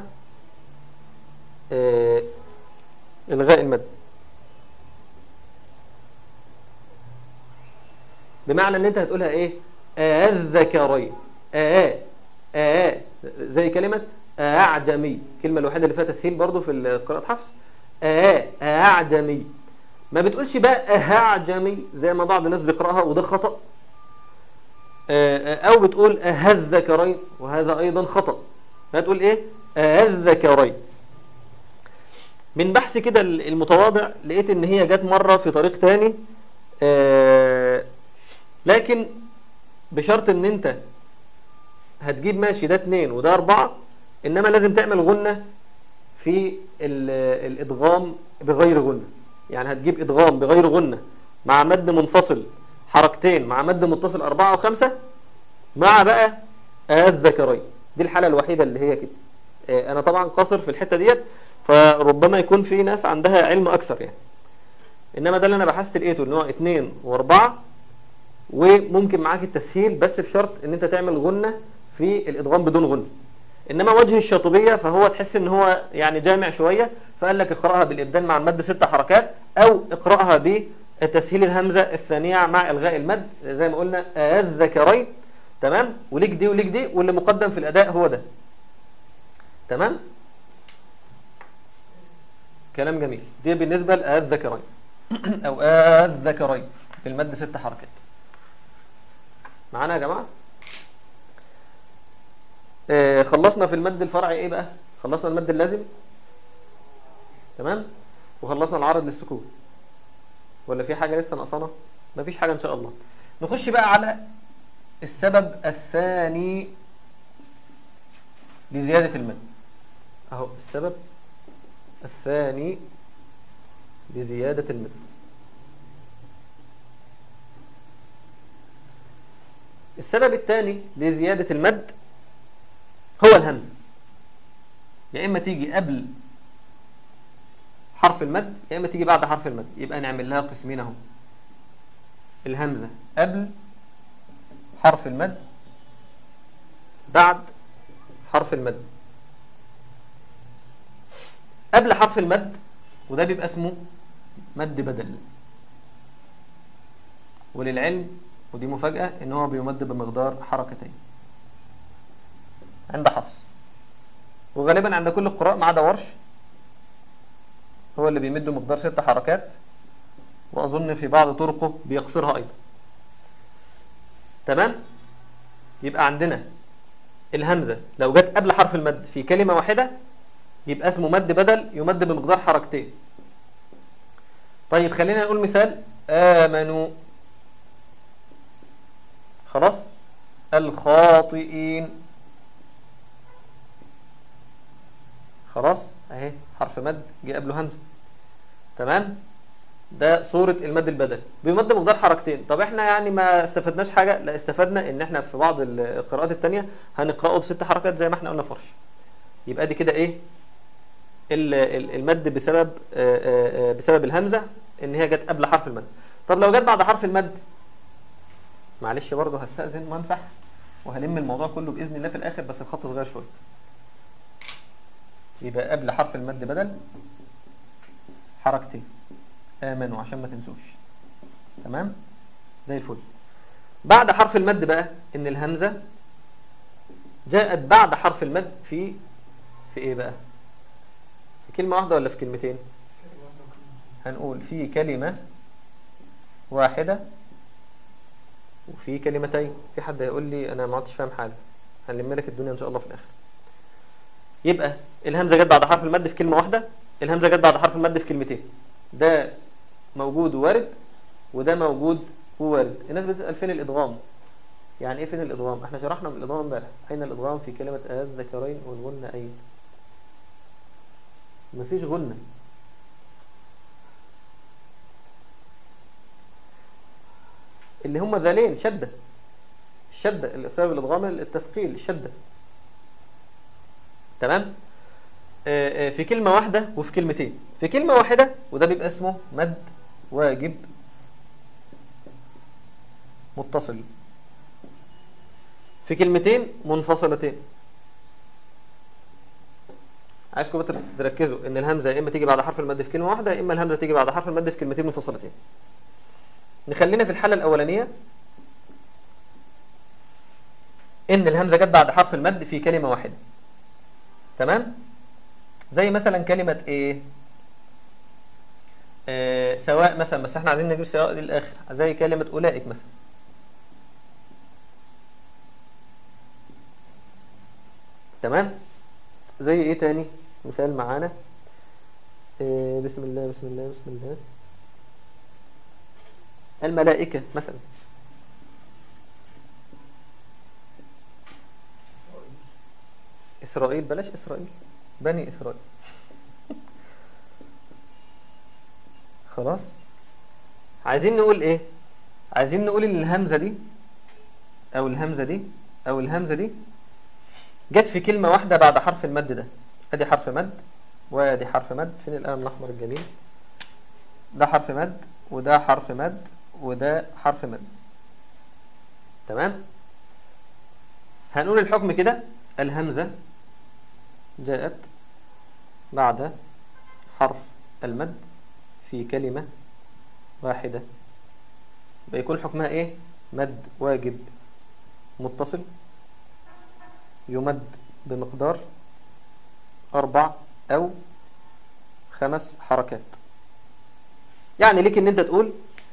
آه، الغاء المد بمعنى ان انت هتقولها ايه الذكرين آه آه زي كلمة أعجمي الكلمة الوحيدة اللي فيها تسهيل برضو في قراءة حفص آه أعجمي ما بتقولش بقى أعجمي زي ما بعض الناس بيقرأها وده خطأ أو بتقول الذكرين وهذا أيضا خطأ هتقول إيه الذكرين من بحث كده المتواضع لقيت ان هي جت مرة في طريق تاني لكن بشرط ان انت هتجيب ماشي ده اتنين وده اربعة انما لازم تعمل غنة في الادغام بغير غنة يعني هتجيب ادغام بغير غنة مع مد منفصل حركتين مع مد متصل اربعة وخمسة مع بقى الذكرين دي الحالة الوحيدة اللي هي كده انا طبعا قاصر في الحتة ديت فربما يكون في ناس عندها علم اكثر يعني انما ده اللي انا بحثت لقيته ان هو اتنين واربعة وممكن معاك التسهيل بس بشرط ان انت تعمل غنة في الادغام بدون غنة انما وجه الشاطبية فهو تحس ان هو يعني جامع شوية فقال لك اقرأها بالابدال مع المد ست حركات او اقرأها بتسهيل الهمزة الثانية مع الغاء المد زي ما قلنا الذكرين تمام وليك دي وليك دي واللي مقدم في الاداء هو ده تمام كلام جميل دي بالنسبة للذكرين او الذكرين في المد ست حركات معانا يا جماعة آه خلصنا في المد الفرعي ايه بقى خلصنا المد اللازم تمام وخلصنا العرض للسكون ولا في حاجة لسه ناقصانا مفيش حاجة ان شاء الله نخش بقى على السبب الثاني لزيادة المد اهو السبب الثاني لزيادة المد السبب الثاني لزيادة المد هو الهمزة يا إما تيجي قبل حرف المد يا إما تيجي بعد حرف المد يبقى نعمل لها قسمين اهو الهمزة قبل حرف المد بعد حرف المد قبل حرف المد وده بيبقى اسمه مد بدل وللعلم ودي مفاجأة ان هو بيمد بمقدار حركتين عند حفص وغالبا عند كل القراء ما عدا ورش هو اللي بيمد مقدار ست حركات واظن في بعض طرقه بيقصرها ايضا تمام يبقى عندنا الهمزة لو جت قبل حرف المد في كلمة واحدة يبقى اسمه مد بدل يمد بمقدار حركتين طيب خلينا نقول مثال آمنوا خلاص الخاطئين خلاص اهي حرف مد جه قبله همزه تمام ده صورة المد البدل بيمد مقدار حركتين طب احنا يعني ما استفدناش حاجة لا استفدنا ان احنا في بعض القراءات التانية هنقرأه بست حركات زي ما احنا قلنا فرش يبقى دي كده ايه المد بسبب بسبب الهمزة ان هي جت قبل حرف المد طب لو جت بعد حرف المد معلش برضه هستأذن وامسح وهلم الموضوع كله بإذن الله في الآخر بس الخط صغير شوية يبقى قبل حرف المد بدل حركتين آمنوا عشان ما تنسوش تمام زي الفل بعد حرف المد بقى ان الهمزة جاءت بعد حرف المد في في ايه بقى في كلمة واحدة ولا في كلمتين هنقول في كلمة واحدة وفي كلمتين في حد هيقول لي انا ما عدتش فاهم حاجة هنلم لك الدنيا ان شاء الله في الاخر يبقى الهمزة جت بعد حرف المد في كلمة واحدة الهمزة جت بعد حرف المد في كلمتين ده موجود ووارد وده موجود ووارد الناس بتسأل فين الادغام يعني ايه فين الادغام احنا شرحنا من الادغام امبارح اين الادغام في كلمة الذكرين والغنة اين مفيش غنة اللي هم ذالين شدة الشدة اللي سبب الادغام التثقيل الشدة تمام آه في كلمة واحدة وفي كلمتين في كلمة واحدة وده بيبقى اسمه مد واجب متصل في كلمتين منفصلتين عايزكم تركزوا ان الهمزة يا اما تيجي بعد حرف المد في كلمة واحدة يا اما الهمزة تيجي بعد حرف المد في كلمتين منفصلتين نخلينا في الحالة الاولانية ان الهمزة جت بعد حرف المد في كلمة واحدة تمام زي مثلا كلمة ايه آه سواء مثلا بس احنا عايزين نجيب سواء للاخر زي كلمة اولئك مثلا تمام زي ايه تاني مثال معانا آه بسم الله بسم الله بسم الله الملائكة مثلا إسرائيل بلاش إسرائيل بني إسرائيل خلاص عايزين نقول إيه عايزين نقول إن الهمزة دي أو الهمزة دي أو الهمزة دي جت في كلمة واحدة بعد حرف المد ده أدي حرف مد وأدي حرف مد فين القلم الأحمر الجميل ده حرف مد وده حرف مد وده حرف مد تمام هنقول الحكم كده الهمزة جاءت بعد حرف المد في كلمة واحدة بيكون حكمها ايه مد واجب متصل يمد بمقدار أربع أو خمس حركات يعني ليك ان انت تقول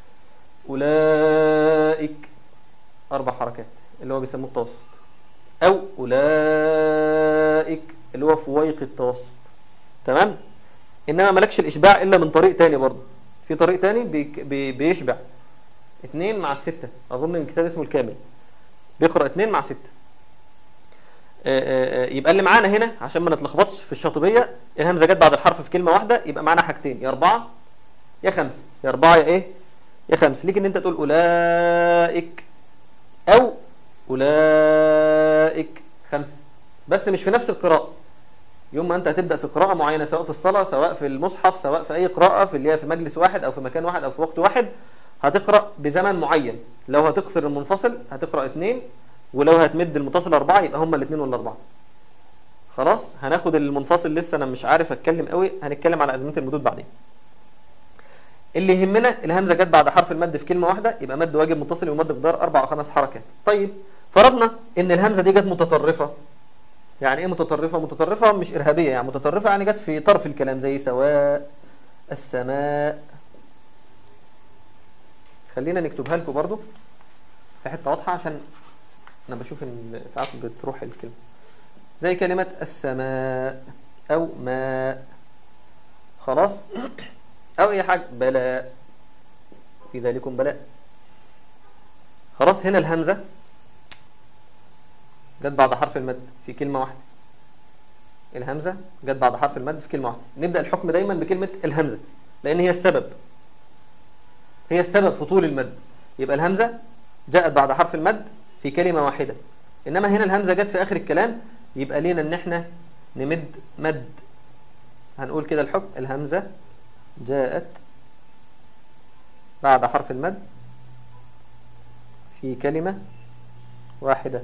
أولئك أربع حركات اللي هو بيسموه التوسط أو أولئك اللي هو فويق التوسط تمام إنما ملكش الإشباع إلا من طريق تاني برضه في طريق تاني بي بي بيشبع اتنين مع الستة أظن الكتاب اسمه الكامل بيقرأ اتنين مع ستة آآ آآ يبقى اللي معانا هنا عشان ما نتلخبطش في الشاطبية الهمزة جت بعد الحرف في كلمة واحدة يبقى معانا حاجتين يا أربعة يا خمسة يا أربعة يا إيه يا خمسة ليك إن أنت تقول أولئك أو أولئك خمسة بس مش في نفس القراءة يوم ما أنت هتبدأ في قراءة معينة سواء في الصلاة سواء في المصحف سواء في أي قراءة في اللي هي في مجلس واحد أو في مكان واحد أو في وقت واحد هتقرأ بزمن معين لو هتقصر المنفصل هتقرأ اثنين ولو هتمد المتصل أربعة يبقى هما الاثنين والأربعة خلاص هناخد المنفصل لسه أنا مش عارف أتكلم قوي هنتكلم على أزمة المدود بعدين اللي يهمنا الهمزة جت بعد حرف المد في كلمة واحدة يبقى مد واجب متصل ومد مقدار أربع أو خمس حركات طيب فرضنا إن الهمزة دي جت متطرفة يعني إيه متطرفة متطرفة مش إرهابية يعني متطرفة يعني جت في طرف الكلام زي سواء السماء خلينا نكتبها لكم برضو في حتة واضحة عشان أنا بشوف إن ساعات بتروح الكلمة زي كلمة السماء أو ماء خلاص أو أي حاجة بلاء في ذلكم بلاء خلاص هنا الهمزة جت بعد حرف المد في كلمة واحدة الهمزة جت بعد حرف المد في كلمة واحدة نبدأ الحكم دايما بكلمة الهمزة لأن هي السبب هي السبب في طول المد يبقى الهمزة جاءت بعد حرف المد في كلمة واحدة إنما هنا الهمزة جت في آخر الكلام يبقى لينا إن احنا نمد مد هنقول كده الحكم الهمزة جاءت بعد حرف المد في كلمة واحدة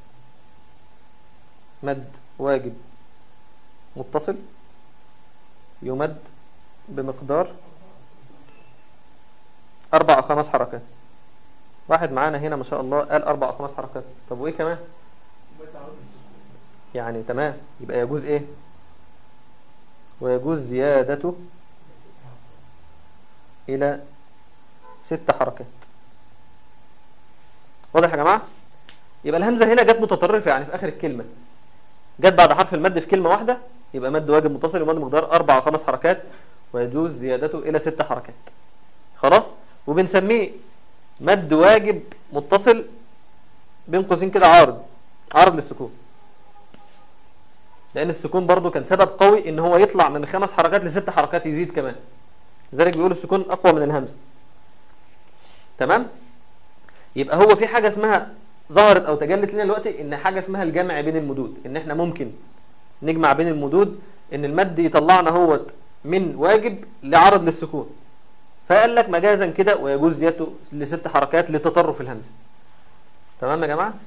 مد واجب متصل يمد بمقدار أربع أو خمس حركات واحد معانا هنا ما شاء الله قال أربع أو خمس حركات طب وإيه كمان يعني تمام يبقى يجوز إيه ويجوز زيادته إلى ست حركات واضح يا جماعة يبقى الهمزة هنا جت متطرفة يعني في آخر الكلمة جت بعد حرف المد في كلمة واحدة يبقى مد واجب متصل ومد مقدار أربع أو خمس حركات ويجوز زيادته إلى ست حركات خلاص وبنسميه مد واجب متصل بين قوسين كده عارض عارض للسكون لأن السكون برضو كان سبب قوي إن هو يطلع من خمس حركات لست حركات يزيد كمان لذلك بيقول السكون أقوى من الهمزة تمام يبقى هو في حاجة اسمها ظهرت أو تجلت لنا دلوقتي إن حاجة اسمها الجمع بين المدود إن إحنا ممكن نجمع بين المدود إن المد يطلعنا هو من واجب لعرض للسكون فقال لك مجازا كده ويجوز زيادته لست حركات لتطرف الهمزة تمام يا جماعة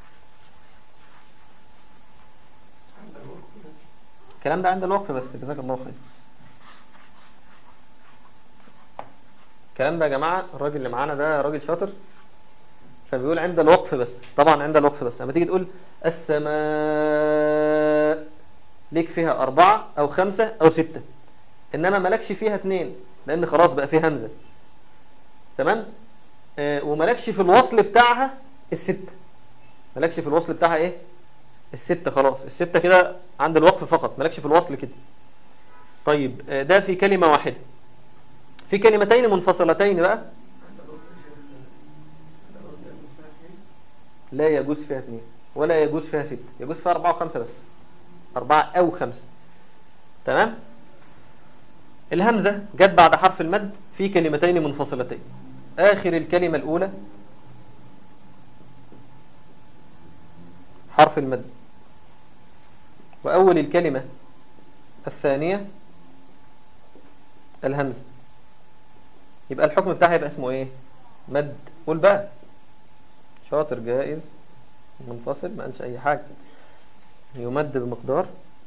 الكلام ده عند الوقف بس جزاك الله خير الكلام ده يا جماعة الراجل اللي معانا ده راجل شاطر فبيقول عند الوقف بس طبعا عند الوقف بس لما تيجي تقول السماء ليك فيها أربعة أو خمسة أو ستة إنما ملكش فيها اتنين لأن خلاص بقى فيه همزة تمام آه وملكش في الوصل بتاعها الستة ملكش في الوصل بتاعها ايه الستة خلاص الستة كده عند الوقف فقط ملكش في الوصل كده طيب آه ده في كلمة واحدة في كلمتين منفصلتين بقى لا يجوز فيها اثنين ولا يجوز فيها ستة يجوز فيها أربعة وخمسة بس أربعة أو خمسة تمام الهمزة جت بعد حرف المد في كلمتين منفصلتين آخر الكلمة الأولى حرف المد وأول الكلمة الثانية الهمزة يبقى الحكم بتاعها يبقى اسمه ايه مد قول بقى شاطر جائز منفصل ما قالش اي حاجة يمد بمقدار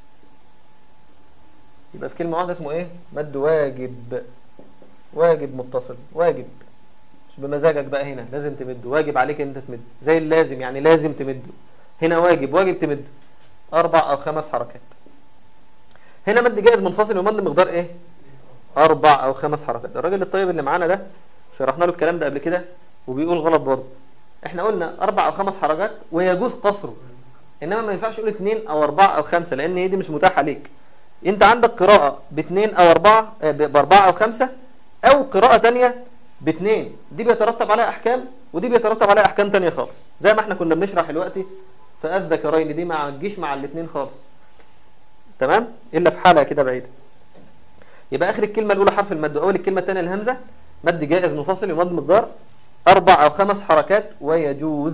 يبقى في كلمة واحدة اسمه ايه مد واجب واجب متصل واجب مش بمزاجك بقى هنا لازم تمد واجب عليك ان انت تمد زي اللازم يعني لازم تمده هنا واجب واجب تمد اربع او خمس حركات هنا مد جائز منفصل ومد مقدار ايه اربع او خمس حركات الراجل الطيب اللي معانا ده شرحنا له الكلام ده قبل كده وبيقول غلط برضه احنا قلنا اربع او خمس حركات ويجوز قصره انما ما ينفعش تقول اثنين او اربعة او خمسة لان هي دي مش متاحة ليك انت عندك قراءة باثنين او اربعة آه، ب- باربعة او خمسة او قراءة تانية باثنين دي بيترتب عليها احكام ودي بيترتب عليها احكام تانية خالص زي ما احنا كنا بنشرح دلوقتي فالذكرين دي ما تجيش مع الاثنين خالص تمام الا في حالة كده بعيدة يبقى اخر الكلمة الاولى حرف المد واول الكلمة الثانية الهمزة مد جائز منفصل يمد مقدار اربع او خمس حركات ويجوز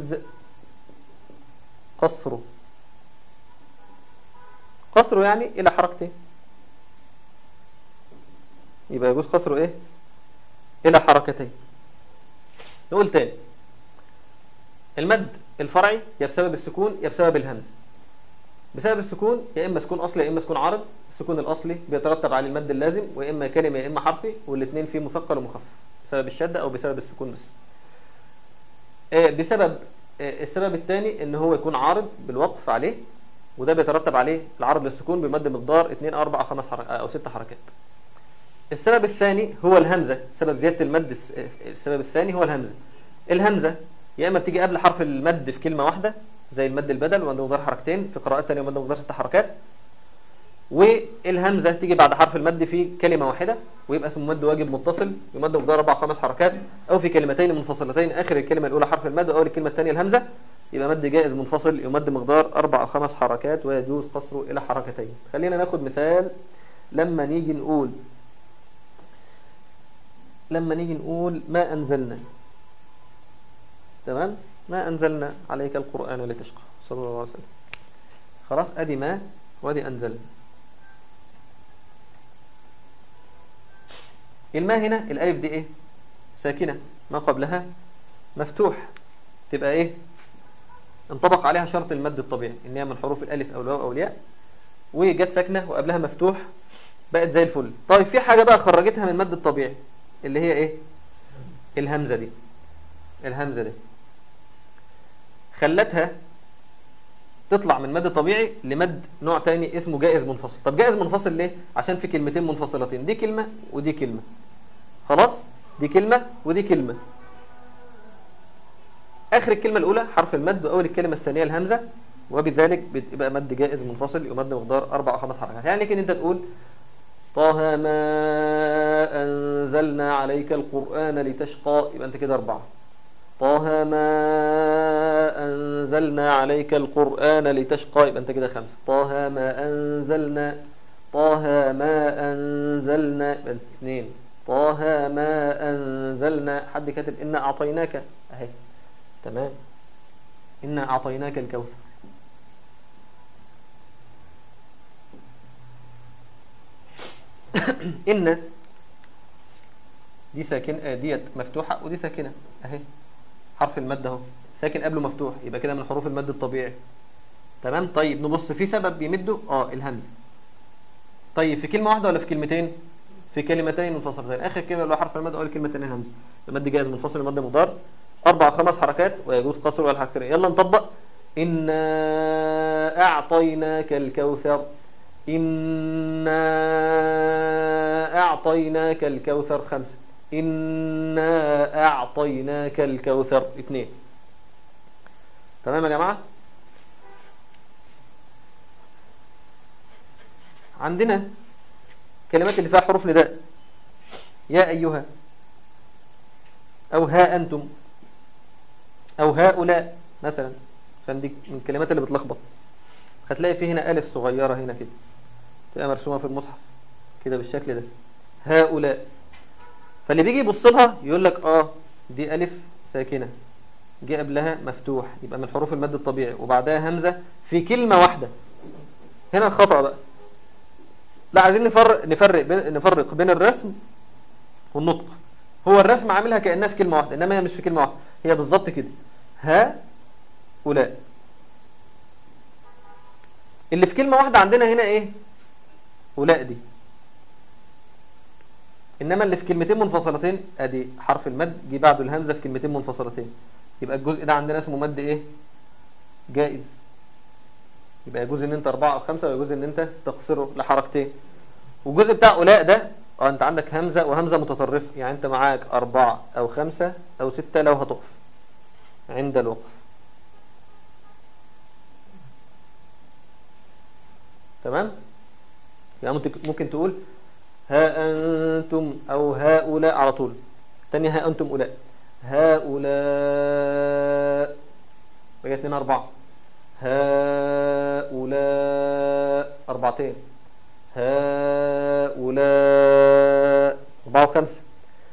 قصره قصره يعني الى حركتين يبقى يجوز قصره ايه الى حركتين نقول تاني المد الفرعي يا بسبب السكون يا بسبب الهمزة بسبب السكون يا اما سكون اصلي يا اما سكون عارض السكون الاصلي بيترتب عليه المد اللازم واما اما كلمه يا اما حرفي والاثنين فيه مثقل ومخفف بسبب الشده او بسبب السكون بس آه، بسبب آه، السبب الثاني ان هو يكون عارض بالوقف عليه وده بيترتب عليه العرض للسكون بمد مقدار 2 4 5 حركات او 6 حركات السبب الثاني هو الهمزة سبب زيادة المد الس- السبب الثاني هو الهمزة الهمزة يا اما بتيجي قبل حرف المد في كلمة واحدة زي المد البدل ومد مقدار حركتين في قراءات ثانيه ومد مقدار ست حركات والهمزة تيجي بعد حرف المد في كلمة واحدة ويبقى اسمه مد واجب متصل يمد مقدار أربع خمس حركات أو في كلمتين منفصلتين آخر الكلمة الأولى حرف المد وأول الكلمة الثانية الهمزة يبقى مد جائز منفصل يمد مقدار أربع أو خمس حركات ويجوز قصره إلى حركتين خلينا ناخد مثال لما نيجي نقول لما نيجي نقول ما أنزلنا تمام ما أنزلنا عليك القرآن لتشقى صلى الله عليه وسلم خلاص أدي ما وادي أنزلنا الماء هنا الألف دي إيه ساكنة ما قبلها مفتوح تبقى إيه انطبق عليها شرط المد الطبيعي إن هي من حروف الألف أو الواو أو الياء وجت ساكنة وقبلها مفتوح بقت زي الفل طيب في حاجة بقى خرجتها من المد الطبيعي اللي هي إيه الهمزة دي الهمزة دي خلتها تطلع من مد طبيعي لمد نوع تاني اسمه جائز منفصل طب جائز منفصل ليه عشان في كلمتين منفصلتين دي كلمة ودي كلمة خلاص دي كلمة ودي كلمة اخر الكلمة الاولى حرف المد واول الكلمة الثانية الهمزة وبذلك بيبقى مد جائز منفصل يمد مقدار اربع او خمس حركات يعني لكن انت تقول طه ما انزلنا عليك القرآن لتشقى يبقى انت كده اربعة طه ما أنزلنا عليك القرآن لتشقى يبقى أنت كده خمسة طه ما أنزلنا طه ما أنزلنا يبقى اثنين طه ما أنزلنا حد كاتب إنا أعطيناك أهي تمام إنا أعطيناك الكوثر إن دي ساكن آه، ديت مفتوحة ودي ساكنة أهي حرف المد اهو ساكن قبله مفتوح يبقى كده من حروف المد الطبيعي تمام طيب نبص في سبب بيمده اه الهمزه طيب في كلمه واحده ولا في كلمتين في كلمتين منفصلتين اخر كلمه اللي هو حرف المد اول كلمه الثانيه الهمزه المد جائز منفصل المد مضار أربع أو خمس حركات ويجوز قصر ولا حركتين يلا نطبق إنا أعطيناك الكوثر إنا أعطيناك الكوثر خمسة إنا أعطيناك الكوثر اثنين تمام يا جماعة عندنا كلمات اللي فيها حروف نداء يا أيها أو ها أنتم أو هؤلاء مثلا عشان دي من الكلمات اللي بتلخبط هتلاقي فيه هنا ألف صغيرة هنا كده تبقى مرسومة في المصحف كده بالشكل ده هؤلاء فاللي بيجي يبص لها يقول لك اه دي ألف ساكنة جه قبلها مفتوح يبقى من حروف المد الطبيعي وبعدها همزة في كلمة واحدة هنا الخطأ بقى لا عايزين نفرق نفرق بين نفرق بين الرسم والنطق هو الرسم عاملها كأنها في كلمة واحدة إنما هي مش في كلمة واحدة هي بالظبط كده ها ولا اللي في كلمة واحدة عندنا هنا ايه ولا دي انما اللي في كلمتين منفصلتين ادي حرف المد جه بعده الهمزة في كلمتين منفصلتين يبقى الجزء ده عندنا اسمه مد ايه جائز يبقى يجوز ان انت اربعة او خمسة ويجوز ان انت تقصره لحركتين والجزء بتاع اولاء ده اه انت عندك همزة وهمزة متطرفة يعني انت معاك اربعة او خمسة او ستة لو هتقف عند الوقف تمام يعني ممكن ممكن تقول ها أنتم أو هؤلاء على طول تاني ها أنتم أولاء هؤلاء بقى اتنين أربعة هؤلاء أربعتين هؤلاء أربعة وخمسة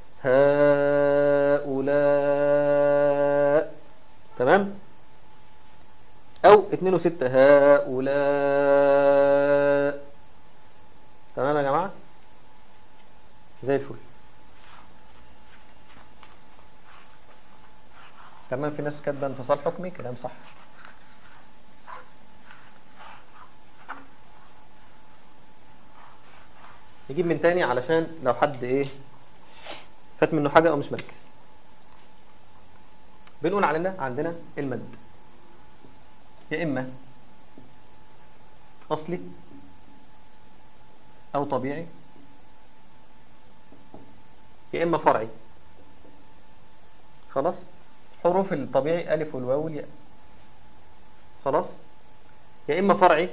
هؤلاء تمام أو اتنين وستة هؤلاء تمام يا جماعة زي الفل تمام في ناس كاتبه انفصال حكمي كلام صح نجيب من تاني علشان لو حد ايه فات منه حاجة او مش مركز بنقول علينا عندنا المد يا اما اصلي او طبيعي يا اما فرعي خلاص حروف الطبيعي الف والواو والياء خلاص يا اما فرعي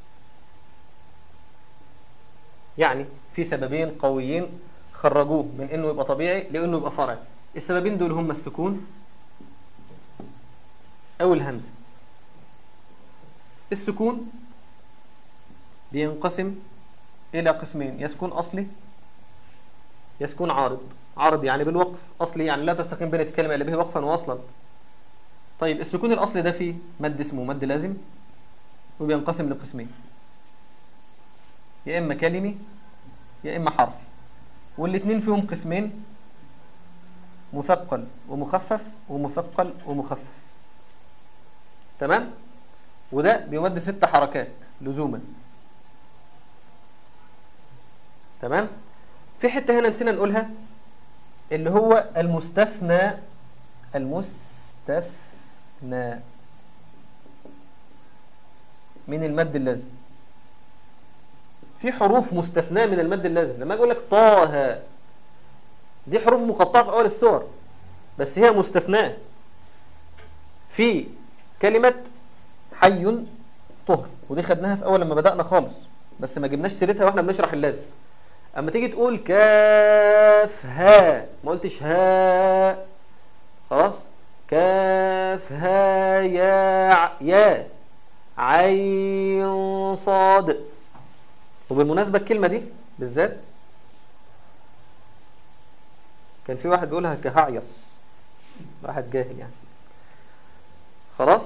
يعني في سببين قويين خرجوه من انه يبقى طبيعي لانه يبقى فرعي السببين دول هما السكون او الهمزه السكون بينقسم الى قسمين يسكون اصلي يسكون عارض عارض يعني بالوقف اصلي يعني لا تستقيم بين الكلمه الا به وقفا واصلا طيب السكون الاصلي ده فيه مد اسمه مد لازم وبينقسم لقسمين يا اما كلمي يا اما حرف والاثنين فيهم قسمين مثقل ومخفف ومثقل ومخفف تمام وده بيمد ست حركات لزوما تمام في حتة هنا نسينا نقولها اللي هو المستثنى المستثنى من المد اللازم في حروف مستثناة من المد اللازم لما اقول لك طه دي حروف مقطعة في أول السور بس هي مستثناة في كلمة حي طهر ودي خدناها في أول لما بدأنا خالص بس ما جبناش سيرتها واحنا بنشرح اللازم اما تيجي تقول كاف ها ما قلتش ها خلاص كاف ها يا يا عين صاد وبالمناسبة الكلمة دي بالذات كان في واحد بيقولها كهعيص واحد جاهل يعني خلاص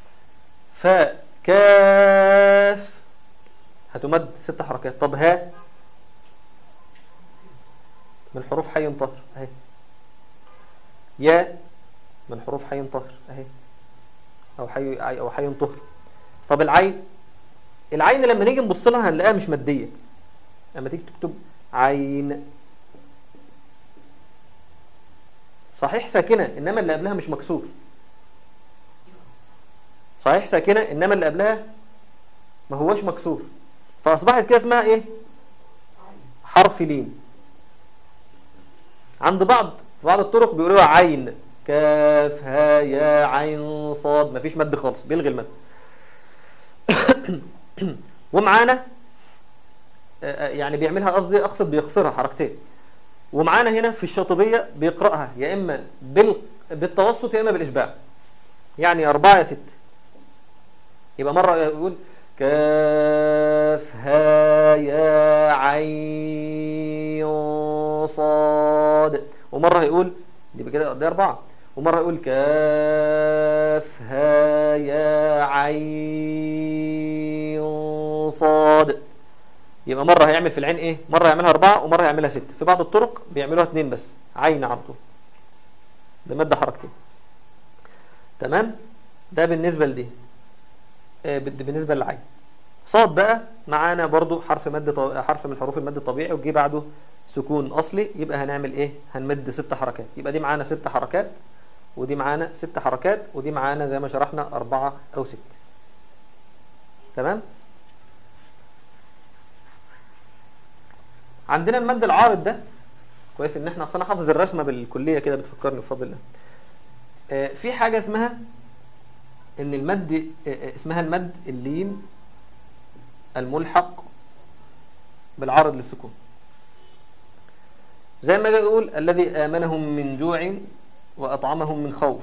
فكاف هتمد ست حركات طب ها من حروف حي طهر اهي يا من حروف حي طهر اهي او حي او حي طهر طب العين العين لما نيجي نبص لها هنلاقيها مش ماديه لما تيجي تكتب عين صحيح ساكنة إنما اللي قبلها مش مكسور صحيح ساكنة إنما اللي قبلها ما هوش مكسور فأصبحت كده اسمها إيه حرف لين عند بعض بعض الطرق بيقولوها عين كاف ها يا عين صاد مفيش مد خالص بيلغي المد ومعانا يعني بيعملها قصدي اقصد بيقصرها حركتين ومعانا هنا في الشاطبية بيقرأها يا اما بال... بالتوسط يا اما بالاشباع يعني اربعة يا ست يبقى مرة يقول كاف ها يا عين صاد ومرة هيقول دي كده دي أربعة ومرة يقول كاف ها يا عين صاد يبقى مرة هيعمل في العين ايه مرة يعملها أربعة ومرة يعملها ست في بعض الطرق بيعملوها اتنين بس عين على طول بمد حركتين تمام ده بالنسبة لدي آه بالنسبة للعين صاد بقى معانا برضو حرف مد طو... حرف من حروف المد الطبيعي وجي بعده سكون أصلي يبقى هنعمل ايه هنمد ست حركات يبقى دي معانا ست حركات ودي معانا ست حركات ودي معانا زي ما شرحنا أربعة أو ست تمام عندنا المد العارض ده كويس ان احنا اصلا حافظ الرسمة بالكلية كده بتفكرني بفضل الله آه في حاجة اسمها ان المد آه اسمها المد اللين الملحق بالعارض للسكون زي ما يقول الذي آمنهم من جوع وأطعمهم من خوف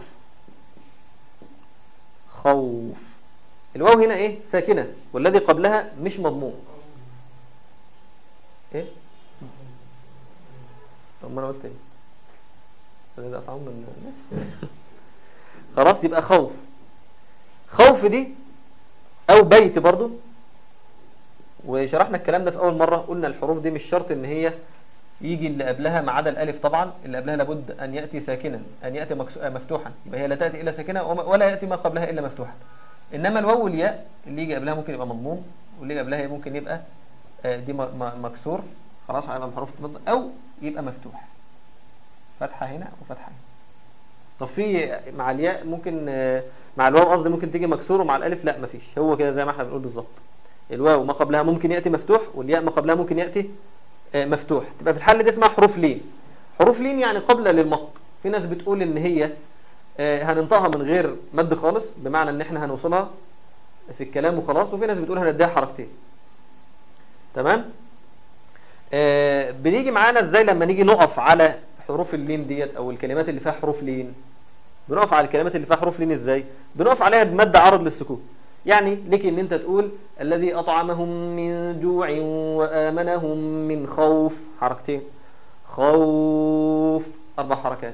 خوف الواو هنا ايه ساكنة والذي قبلها مش مضموم ايه طب ما انا قلت ايه الذي أطعمهم من خلاص يبقى خوف خوف دي او بيت برضو وشرحنا الكلام ده في اول مرة قلنا الحروف دي مش شرط ان هي يجي اللي قبلها ما عدا الالف طبعا اللي قبلها لابد ان ياتي ساكنا ان ياتي مفتوحا يبقى هي لا تاتي الا ساكنه ولا ياتي ما قبلها الا مفتوحا انما الواو والياء اللي يجي قبلها ممكن يبقى مضموم واللي يجي قبلها ممكن يبقى دي مكسور خلاص هيبقى من حروف او يبقى مفتوح فتحه هنا وفتحه هنا طب في مع الياء ممكن مع الواو قصدي ممكن تيجي مكسور ومع الالف لا مفيش هو كده زي ما احنا بنقول بالظبط الواو ما قبلها ممكن ياتي مفتوح والياء ما قبلها ممكن ياتي مفتوح تبقى في الحل دي اسمها حروف لين حروف لين يعني قبلة للمط في ناس بتقول ان هي هننطقها من غير مد خالص بمعنى ان احنا هنوصلها في الكلام وخلاص وفي ناس بتقول هنديها حركتين تمام آه بنيجي معانا ازاي لما نيجي نقف على حروف اللين ديت او الكلمات اللي فيها حروف لين بنقف على الكلمات اللي فيها حروف لين ازاي بنقف عليها بمد عرض للسكون يعني لك ان انت تقول الذي اطعمهم من جوع وامنهم من خوف حركتين خوف اربع حركات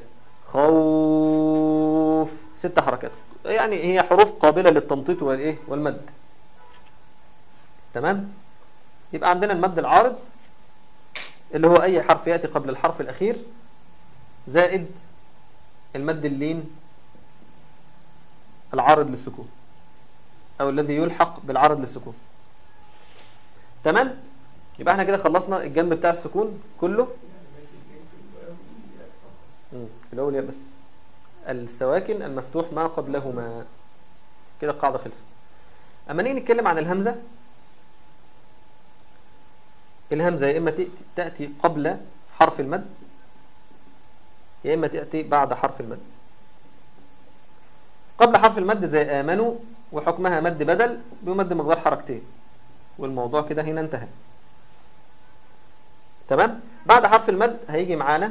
خوف ست حركات يعني هي حروف قابلة للتمطيط والايه والمد تمام يبقى عندنا المد العارض اللي هو اي حرف يأتي قبل الحرف الاخير زائد المد اللين العارض للسكون او الذي يلحق بالعرض للسكون تمام يبقى احنا كده خلصنا الجنب بتاع السكون كله الاول بس السواكن المفتوح ما قبلهما كده القاعدة خلصت اما نيجي نتكلم عن الهمزة الهمزة يا اما تأتي قبل حرف المد يا اما تأتي بعد حرف المد قبل حرف المد زي آمنوا وحكمها مد بدل بمد مقدار حركتين والموضوع كده هنا انتهى تمام بعد حرف المد هيجي معانا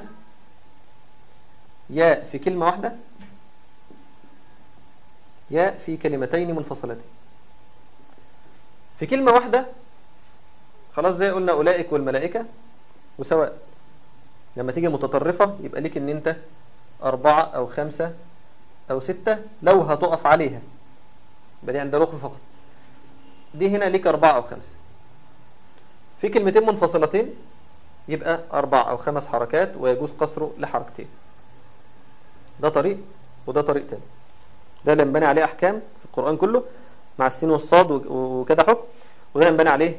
ياء في كلمة واحدة ياء في كلمتين منفصلتين في كلمة واحدة خلاص زي قلنا أولئك والملائكة وسواء لما تيجي متطرفة يبقى ليك ان انت أربعة أو خمسة أو ستة لو هتقف عليها يبقى دي عند ركن فقط دي هنا ليك أربعة أو خمسة في كلمتين منفصلتين يبقى أربع أو خمس حركات ويجوز قصره لحركتين ده طريق وده طريق تاني ده اللي ينبني عليه أحكام في القرآن كله مع السين والصاد وكده حكم وده ينبني عليه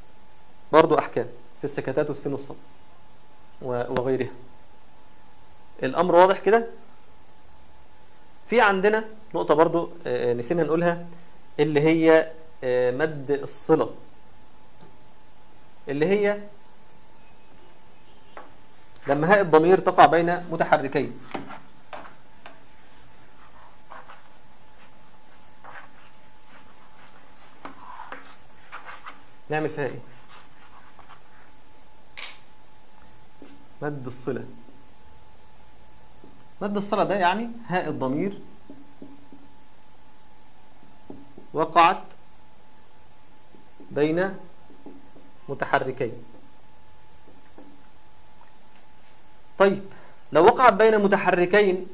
برضو أحكام في السكتات والسين والصاد وغيرها الامر واضح كده في عندنا نقطة برضو آه، نسينا نقولها اللي هي آه، مد الصلة اللي هي لما هاء الضمير تقع بين متحركين نعمل فيها ايه مد الصلة مد الصلة ده يعني هاء الضمير وقعت بين متحركين طيب لو وقعت بين متحركين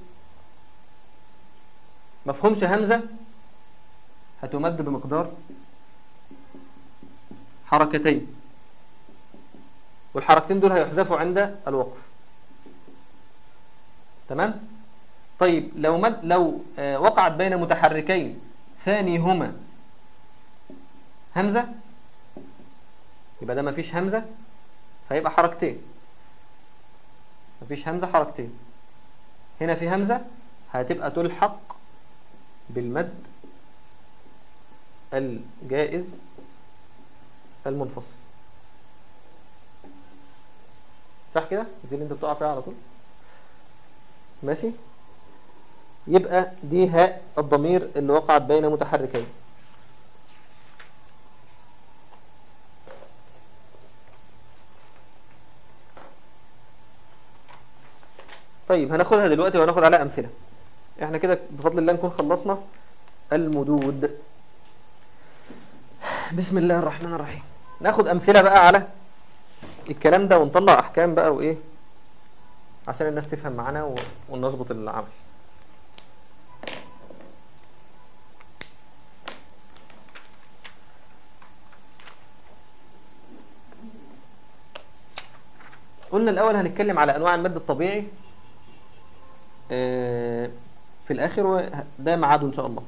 مفهومش همزة هتمد بمقدار حركتين والحركتين دول هيحذفوا عند الوقف تمام طيب لو مد لو آه، وقعت بين متحركين ثانيهما همزة يبقى ده مفيش همزة فيبقى حركتين مفيش همزة حركتين هنا في همزة هتبقى تلحق بالمد الجائز المنفصل صح كده دي اللي انت بتقع فيها على طول ماشي يبقى دي هاء الضمير اللي وقعت بين متحركين طيب هناخدها دلوقتي وهناخد عليها أمثلة احنا كده بفضل الله نكون خلصنا المدود بسم الله الرحمن الرحيم ناخد أمثلة بقى على الكلام ده ونطلع أحكام بقى وإيه عشان الناس تفهم معانا و- ونظبط العمل قلنا الأول هنتكلم على أنواع المد الطبيعي آه، في الآخر وده معاده إن شاء الله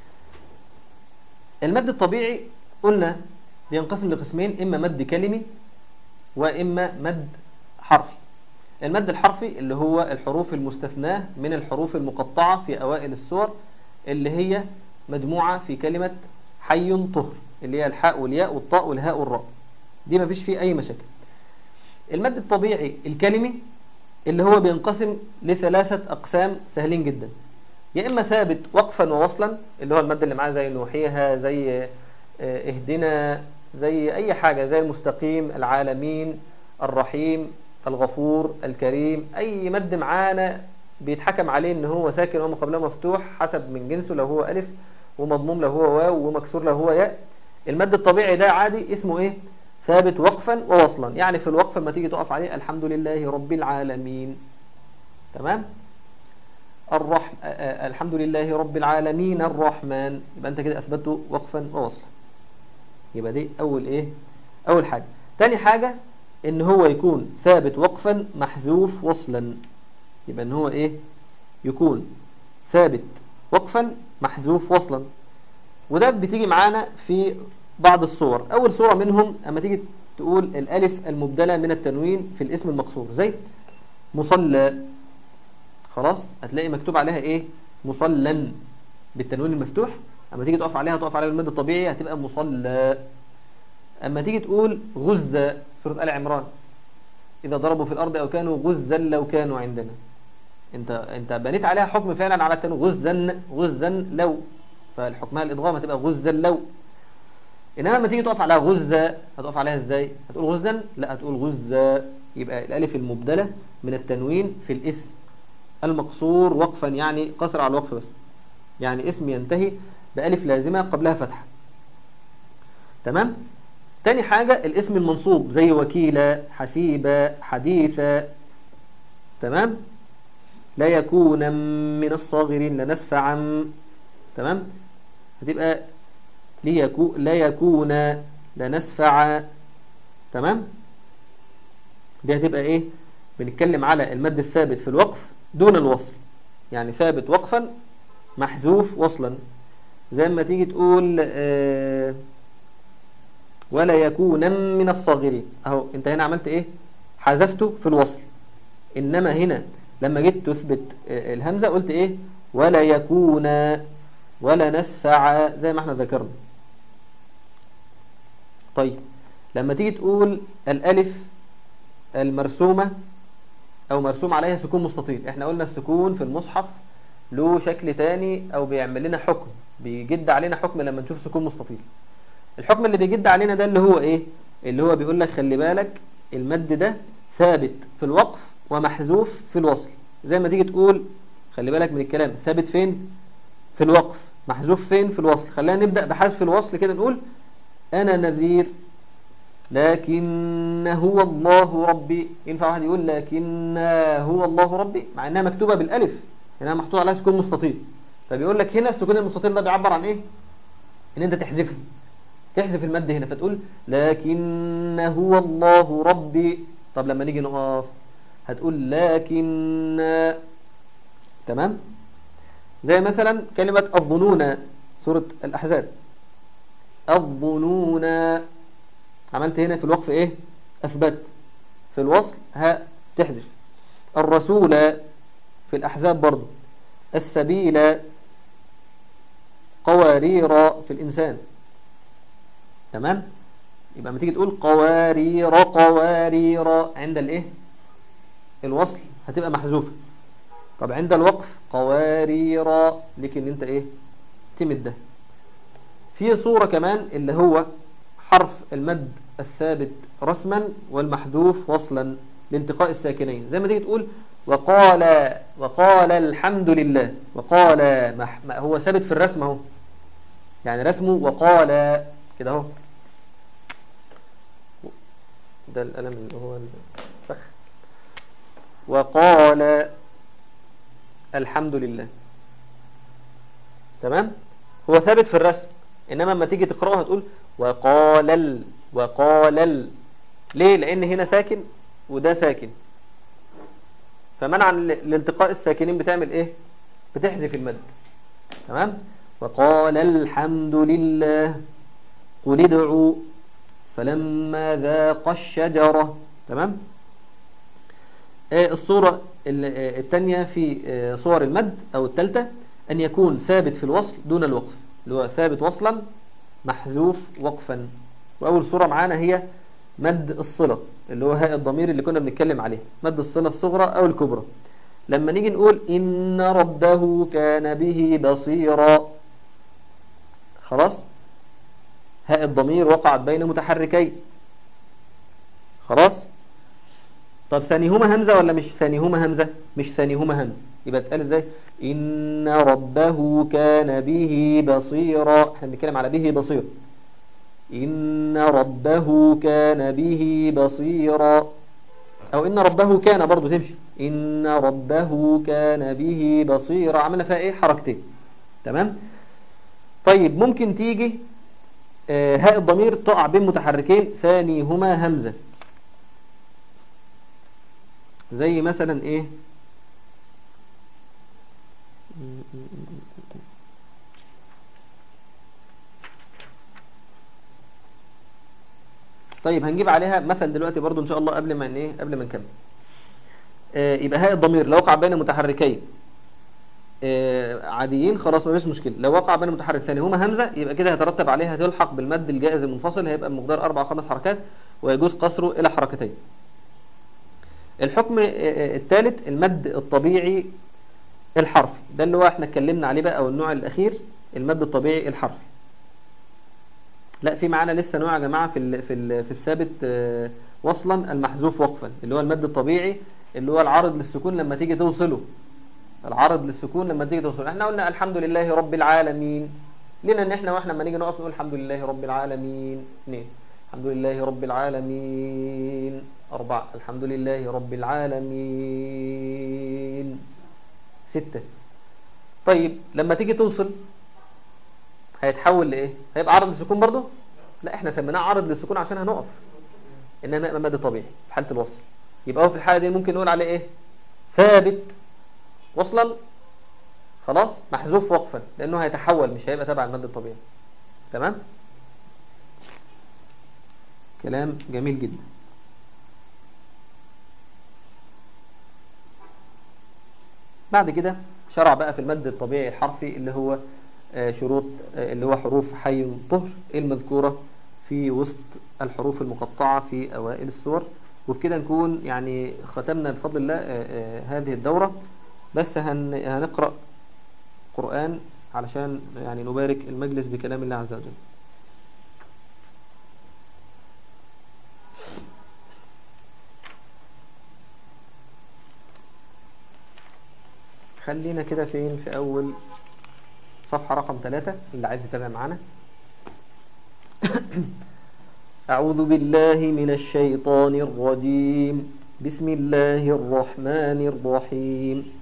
المد الطبيعي قلنا بينقسم لقسمين إما مد كلمي وإما مد حرفي المد الحرفي اللي هو الحروف المستثناة من الحروف المقطعة في أوائل السور اللي هي مجموعة في كلمة حي طهر اللي هي الحاء والياء والطاء والهاء والراء دي مفيش فيه أي مشاكل المد الطبيعي الكلمي اللي هو بينقسم لثلاثة أقسام سهلين جدا يا إما ثابت وقفا ووصلا اللي هو المد اللي معاه زي نوحيها زي آه، اهدنا زي أي حاجة زي المستقيم العالمين الرحيم الغفور الكريم أي مد معانا بيتحكم عليه إن هو ساكن وما قبله مفتوح حسب من جنسه لو هو ألف ومضموم لو هو واو ومكسور لو هو ياء المد الطبيعي ده عادي اسمه إيه ثابت وقفا ووصلا يعني في الوقف لما تيجي تقف عليه الحمد لله رب العالمين تمام الرحم آه، آه، الحمد لله رب العالمين الرحمن يبقى انت كده اثبته وقفا ووصلا يبقى دي اول ايه اول حاجة تاني حاجة ان هو يكون ثابت وقفا محذوف وصلا يبقى ان هو ايه يكون ثابت وقفا محذوف وصلا وده بتيجي معانا في بعض الصور اول صورة منهم اما تيجي تقول الالف المبدلة من التنوين في الاسم المقصور زي مصلى خلاص هتلاقي مكتوب عليها ايه مصلى بالتنوين المفتوح اما تيجي تقف عليها تقف عليها بالمد الطبيعي هتبقى مصلى اما تيجي تقول غزة سورة آل عمران اذا ضربوا في الارض او كانوا غزا لو كانوا عندنا انت انت بنيت عليها حكم فعلا على التنوين غزا غزا لو فالحكمها الادغام هتبقى غزا لو انما لما تيجي تقف على غزة هتقف عليها ازاي هتقول غزا لا هتقول غزة يبقى الالف المبدلة من التنوين في الاسم المقصور وقفا يعني قصر على الوقف بس يعني اسم ينتهي بألف لازمة قبلها فتحة تمام تاني حاجة الاسم المنصوب زي وكيلة حسيبة حديثة تمام لا يكون من الصاغرين لنسفعا تمام هتبقى ليكو لا يكون لنسفع تمام دي هتبقى ايه بنتكلم على المد الثابت في الوقف دون الوصل يعني ثابت وقفا محذوف وصلا زي ما تيجي تقول آه ولا يكون من الصاغرين اهو انت هنا عملت ايه حذفته في الوصل انما هنا لما جيت تثبت آه، الهمزة قلت ايه ولا يكون ولا نسفع زي ما احنا ذكرنا طيب لما تيجي تقول الألف المرسومة أو مرسوم عليها سكون مستطيل احنا قلنا السكون في المصحف له شكل تاني أو بيعمل لنا حكم بيجد علينا حكم لما نشوف سكون مستطيل الحكم اللي بيجد علينا ده اللي هو ايه اللي هو بيقول لك خلي بالك المد ده ثابت في الوقف ومحذوف في الوصل زي ما تيجي تقول خلي بالك من الكلام ثابت فين في الوقف محذوف فين في الوصل خلينا نبدأ بحذف الوصل كده نقول أنا نذير لكن هو الله ربي ينفع واحد يقول لكن هو الله ربي مع انها مكتوبة بالالف هنا محطوط عليها سكون مستطيل فبيقول لك هنا السكون المستطيل ده بيعبر عن ايه ان انت تحذفه تحذف المد هنا فتقول لكن هو الله ربي طب لما نيجي نقف هتقول لكن تمام زي مثلا كلمة الظنون سورة الأحزاب الظنون عملت هنا في الوقف ايه أثبت في الوصل ها تحذف الرسول في الأحزاب برضو السبيل قوارير في الإنسان تمام يبقى لما تيجي تقول قوارير قوارير عند الايه الوصل هتبقى محذوفه طب عند الوقف قوارير لكن انت ايه تمد ده في صورة كمان اللي هو حرف المد الثابت رسما والمحذوف وصلا لانتقاء الساكنين زي ما تيجي تقول وقال وقال الحمد لله وقال مح هو ثابت في الرسم اهو يعني رسمه وقال كده اهو ده القلم اللي هو الفخ وقال الحمد لله تمام هو ثابت في الرسم انما لما تيجي تقراه هتقول وقال ال وقال ال ليه لان هنا ساكن وده ساكن فمنعا لالتقاء الساكنين بتعمل ايه بتحذف المد تمام وقال الحمد لله قل ادعوا فلما ذاق الشجرة تمام الصورة الثانية في صور المد أو الثالثة أن يكون ثابت في الوصل دون الوقف اللي هو ثابت وصلا محذوف وقفا وأول صورة معانا هي مد الصلة اللي هو هاء الضمير اللي كنا بنتكلم عليه مد الصلة الصغرى أو الكبرى لما نيجي نقول إن ربه كان به بصيرا خلاص هاء الضمير وقعت بين متحركين خلاص طب ثانيهما همزة ولا مش ثانيهما همزة مش ثانيهما همزة يبقى تقال ازاي إن ربه كان به بصيرا احنا بنتكلم على به بصير إن ربه كان به بصيرا أو إن ربه كان برضو تمشي إن ربه كان به بصيرا عملنا فيها إيه حركتين تمام طيب ممكن تيجي آه هاء الضمير تقع بين متحركين ثانيهما همزة زي مثلا ايه طيب هنجيب عليها مثل دلوقتي برضو ان شاء الله قبل ما ايه قبل ما نكمل آه يبقى هاء الضمير لو وقع بين متحركين آه عاديين خلاص مفيش مشكله لو وقع بين متحرك ثاني هما همزه يبقى كده هيترتب عليها تلحق بالمد الجائز المنفصل هيبقى بمقدار اربع خمس حركات ويجوز قصره الى حركتين الحكم الثالث المد الطبيعي الحرفي ده اللي هو احنا اتكلمنا عليه بقى او النوع الاخير المد الطبيعي الحرفي لا في معانا لسه نوع يا جماعه في ال في ال في الثابت وصلا المحذوف وقفا اللي هو المد الطبيعي اللي هو العارض للسكون لما تيجي توصله العارض للسكون لما تيجي توصله احنا قلنا الحمد لله رب العالمين لنا ان احنا واحنا لما نيجي نقف نقول الحمد لله رب العالمين اثنين الحمد لله رب العالمين أربعة الحمد لله رب العالمين ستة طيب لما تيجي توصل هيتحول لإيه هيبقى عرض للسكون برضه لا احنا سميناه عرض للسكون عشان هنقف إنما يبقى مد طبيعي في حالة الوصل يبقى هو في الحالة دي ممكن نقول عليه إيه ثابت وصلا خلاص محذوف وقفا لأنه هيتحول مش هيبقى تبع المد الطبيعي تمام كلام جميل جدا بعد كده شرع بقى في المد الطبيعي الحرفي اللي هو آه، شروط آه، اللي هو حروف حي طهر المذكورة في وسط الحروف المقطعة في أوائل السور وبكده نكون يعني ختمنا بفضل الله آه، آه، هذه الدورة بس هن- هنقرأ قرآن علشان يعني نبارك المجلس بكلام الله عز وجل خلينا كده فين في أول صفحة رقم ثلاثة اللي عايز يتابع معانا أعوذ بالله من الشيطان الرجيم بسم الله الرحمن الرحيم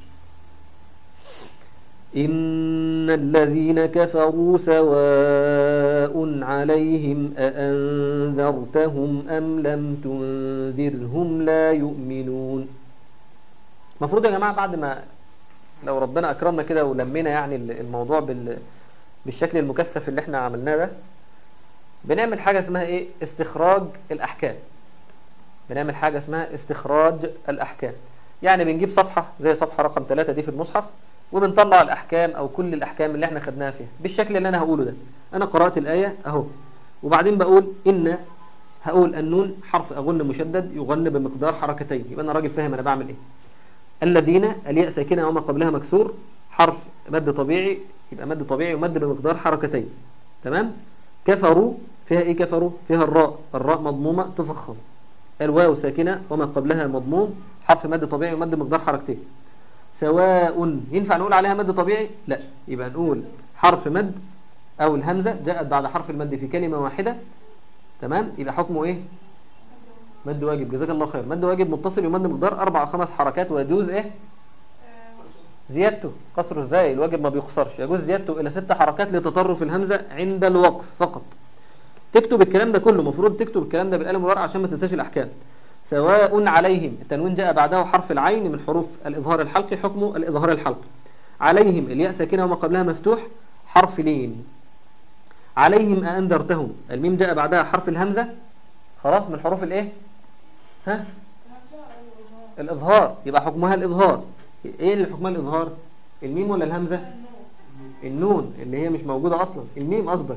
إن الذين كفروا سواء عليهم أأنذرتهم أم لم تنذرهم لا يؤمنون المفروض يا جماعة بعد ما لو ربنا أكرمنا كده ولمينا يعني الموضوع بال بالشكل المكثف اللي احنا عملناه ده بنعمل حاجة اسمها ايه استخراج الأحكام بنعمل حاجة اسمها استخراج الأحكام يعني بنجيب صفحة زي صفحة رقم 3 دي في المصحف وبنطلع الأحكام أو كل الأحكام اللي احنا خدناها فيها بالشكل اللي أنا هقوله ده أنا قرأت الآية أهو وبعدين بقول إن هقول النون حرف أغن مشدد يغن بمقدار حركتين يبقى أنا راجل فاهم أنا بعمل إيه الذين الياء ساكنة وما قبلها مكسور حرف مد طبيعي يبقى مد طبيعي ومد بمقدار حركتين تمام كفروا فيها ايه كفروا فيها الراء الراء مضمومة تفخم الواو ساكنة وما قبلها مضموم حرف مد طبيعي ومد مقدار حركتين سواء ينفع نقول عليها مد طبيعي لا يبقى نقول حرف مد او الهمزة جاءت بعد حرف المد في كلمة واحدة تمام يبقى حكمه ايه مد واجب جزاك الله خير مد واجب متصل ومد مقدار اربع خمس حركات ويجوز ايه زيادته قصره ازاي الواجب ما بيقصرش يجوز زيادته الى ست حركات لتطرف الهمزة عند الوقف فقط تكتب الكلام ده كله المفروض تكتب الكلام ده بالقلم والورقه عشان ما تنساش الاحكام سواء عليهم التنوين جاء بعده حرف العين من حروف الاظهار الحلقي حكمه الاظهار الحلقي عليهم الياء ساكنه وما قبلها مفتوح حرف لين عليهم أأنذرتهم الميم جاء بعدها حرف الهمزة خلاص من حروف الايه ها الإظهار يبقى حكمها الإظهار إيه اللي حكمها الإظهار الميم ولا الهمزة النون اللي هي مش موجودة أصلا الميم قصدك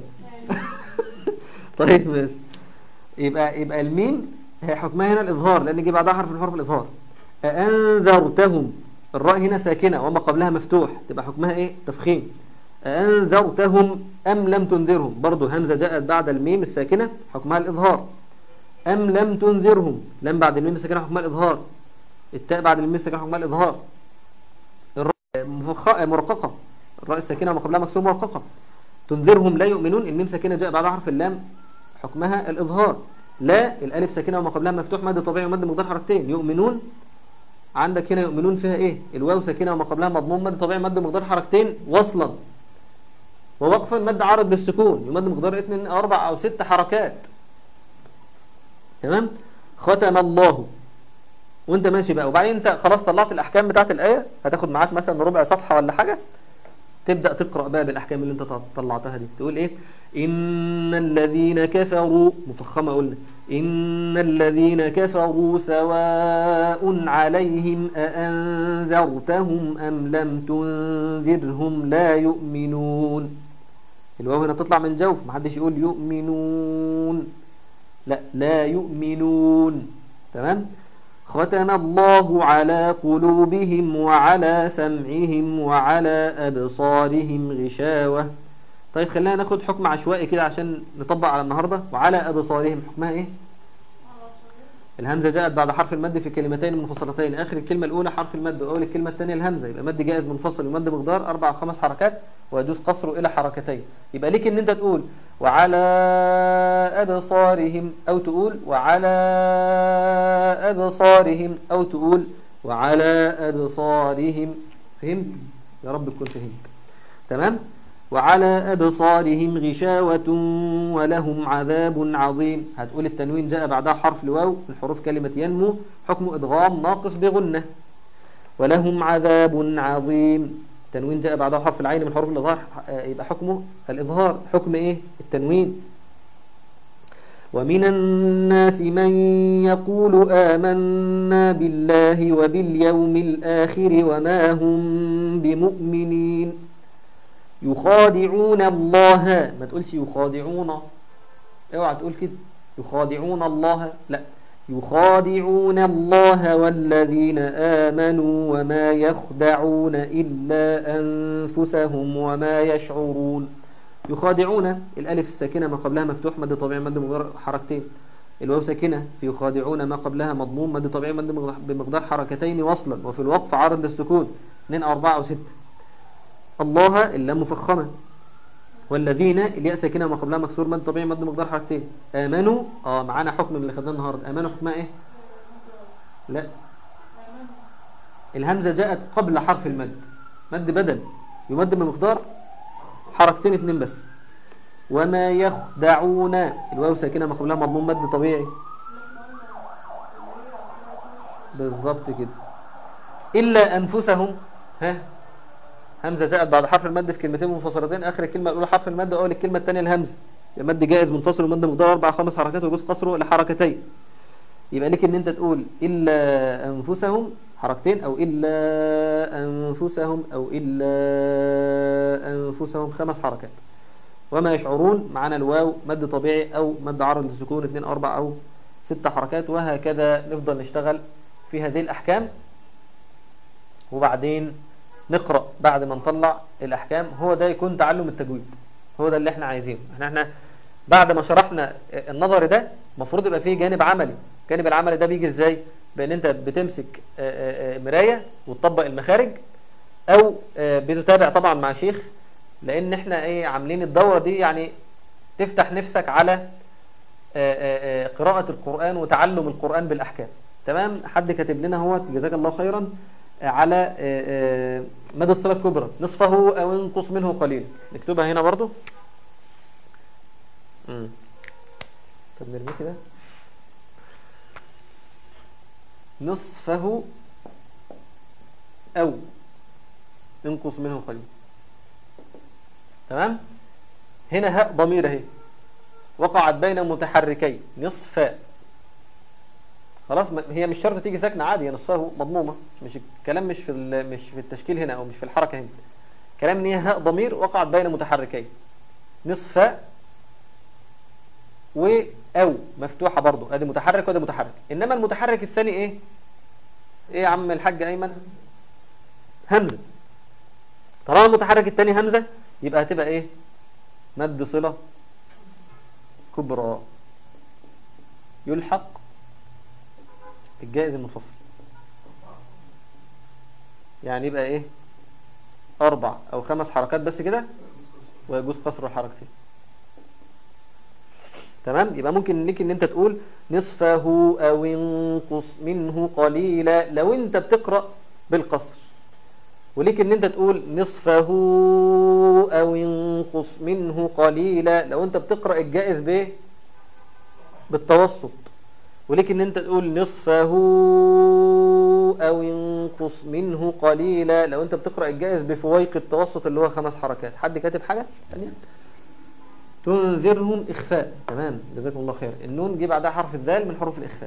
طيب ماشي يبقى يبقى الميم هي حكمها هنا الإظهار لأن جه بعدها حرف من حروف الإظهار أأنذرتهم الراء هنا ساكنة وما قبلها مفتوح تبقى حكمها إيه تفخيم أأنذرتهم أم لم تنذرهم برضو همزة جاءت بعد الميم الساكنة حكمها الإظهار أم لم تنذرهم لم بعد الميم الساكنة حكمها الإظهار التاء بعد الميم الساكنة حكمها الإظهار الراء مفخ- مرققة الراء الساكنة وما قبلها مكسور مرققة تنذرهم لا يؤمنون الميم ساكنة جاء بعدها حرف اللام حكمها الإظهار لا الألف ساكنة وما قبلها مفتوح مد طبيعي ومد مقدار حركتين يؤمنون عندك هنا يؤمنون فيها ايه الواو ساكنة وما قبلها مضموم مد طبيعي مد مقدار حركتين وصلا ووقفا مد عارض للسكون يمد مقدار اثنين او اربع او ست حركات تمام ختم الله وانت ماشي بقى وبعدين انت خلاص طلعت الاحكام بتاعت الايه هتاخد معاك مثلا ربع صفحه ولا حاجه تبدا تقرا بقى بالاحكام اللي انت طلعتها دي تقول ايه ان الذين كفروا مفخمه قلنا ان الذين كفروا سواء عليهم اانذرتهم ام لم تنذرهم لا يؤمنون الواو هنا بتطلع من الجوف محدش يقول يؤمنون لا لا يؤمنون تمام ختم الله على قلوبهم وعلى سمعهم وعلى أبصارهم غشاوة طيب خلينا ناخد حكم عشوائي كده عشان نطبق على النهاردة وعلى أبصارهم حكمها ايه الهمزة جاءت بعد حرف المد في كلمتين منفصلتين آخر الكلمة الأولى حرف المد وأول الكلمة الثانية الهمزة يبقى مد جائز منفصل ومد مقدار أربع أو خمس حركات ويجوز قصره إلى حركتين يبقى ليك إن أنت تقول وعلى أبصارهم أو تقول وعلى أبصارهم أو تقول وعلى أبصارهم فهمت يا رب تكون فهمت تمام وعلى أبصارهم غشاوة ولهم عذاب عظيم هتقول التنوين جاء بعدها حرف الواو من حروف كلمة ينمو حكم إدغام ناقص بغنة ولهم عذاب عظيم التنوين جاء بعدها حرف العين من حروف الإظهار يبقى حكمه الإظهار حكم إيه التنوين ومن الناس من يقول آمنا بالله وباليوم الآخر وما هم بمؤمنين يخادعون الله ما تقولش يخادعون اوعى تقول كده يخادعون الله لا يخادعون الله والذين آمنوا وما يخدعون إلا أنفسهم وما يشعرون يخادعون الألف الساكنة ما قبلها مفتوح مد طبيعي مد بمقدار حركتين الواو ساكنة في يخادعون ما قبلها مضموم مد طبيعي مد بمقدار حركتين وصلا وفي الوقف عارض للسكون 2 4 أو 6 الله اللام مفخمة والذين الياء ساكنه ما قبلها مكسور مد طبيعي مد مقدار حركتين امنوا اه معانا حكم من اللي خدناه النهارده امنوا حكمها ايه لا الهمزه جاءت قبل حرف المد مد بدل يمد بمقدار حركتين اتنين بس وما يخدعون الواو ساكنه ما قبلها مضموم مد طبيعي بالظبط كده الا انفسهم ها همزة زائد بعد حرف المد في كلمتين منفصلتين آخر الكلمة الأولى حرف المد وأول الكلمة الثانية الهمزة يبقى مد جائز منفصل ومد مقدار أربع خمس حركات ويجوز قصره لحركتين يبقى لك إن أنت تقول إلا أنفسهم حركتين أو إلا أنفسهم أو إلا أنفسهم خمس حركات وما يشعرون معنا الواو مد طبيعي أو مد عرض للسكون اثنين أربع أو ست حركات وهكذا نفضل نشتغل في هذه الأحكام وبعدين نقرأ بعد ما نطلع الأحكام هو ده يكون تعلم التجويد هو ده اللي احنا عايزينه احنا احنا بعد ما شرحنا النظر ده المفروض يبقى فيه جانب عملي الجانب العملي ده بيجي ازاي بان انت بتمسك مراية وتطبق المخارج او بتتابع طبعا مع شيخ لان احنا ايه عاملين الدورة دي يعني تفتح نفسك على قراءة القرآن وتعلم القرآن بالأحكام تمام حد كاتب لنا هو جزاك الله خيرا على مدى الصلاة الكبرى نصفه أو انقص منه قليل نكتبها هنا برضو مم. طب نرمي كده نصفه أو انقص منه قليل تمام هنا هاء ضمير اهي وقعت بين متحركين نصف خلاص هي مش شرط تيجي ساكنه عادي نصفه مضمومه مش الكلام مش في مش في التشكيل هنا او مش في الحركه هنا كلام ان هي هاء ضمير وقعت بين متحركين نصف و او مفتوحه برضو ادي متحرك وادي متحرك انما المتحرك الثاني ايه ايه يا عم الحاج ايمن همزه طالما المتحرك الثاني همزه يبقى هتبقى ايه مد صله كبرى يلحق الجائز المنفصل يعني يبقى ايه اربع او خمس حركات بس كده ويجوز قصر الحركتين تمام يبقى ممكن ليك ان انت تقول نصفه او انقص منه قليلا لو انت بتقرأ بالقصر وليك ان انت تقول نصفه او انقص منه قليلا لو انت بتقرأ الجائز بايه بالتوسط وليك ان انت تقول نصفه او انقص منه قليلا لو انت بتقرأ الجائز بفويق التوسط اللي هو خمس حركات حد كاتب حاجة ثانيه تنذرهم اخفاء تمام جزاكم الله خير النون جه بعدها حرف الذال من حروف الاخفاء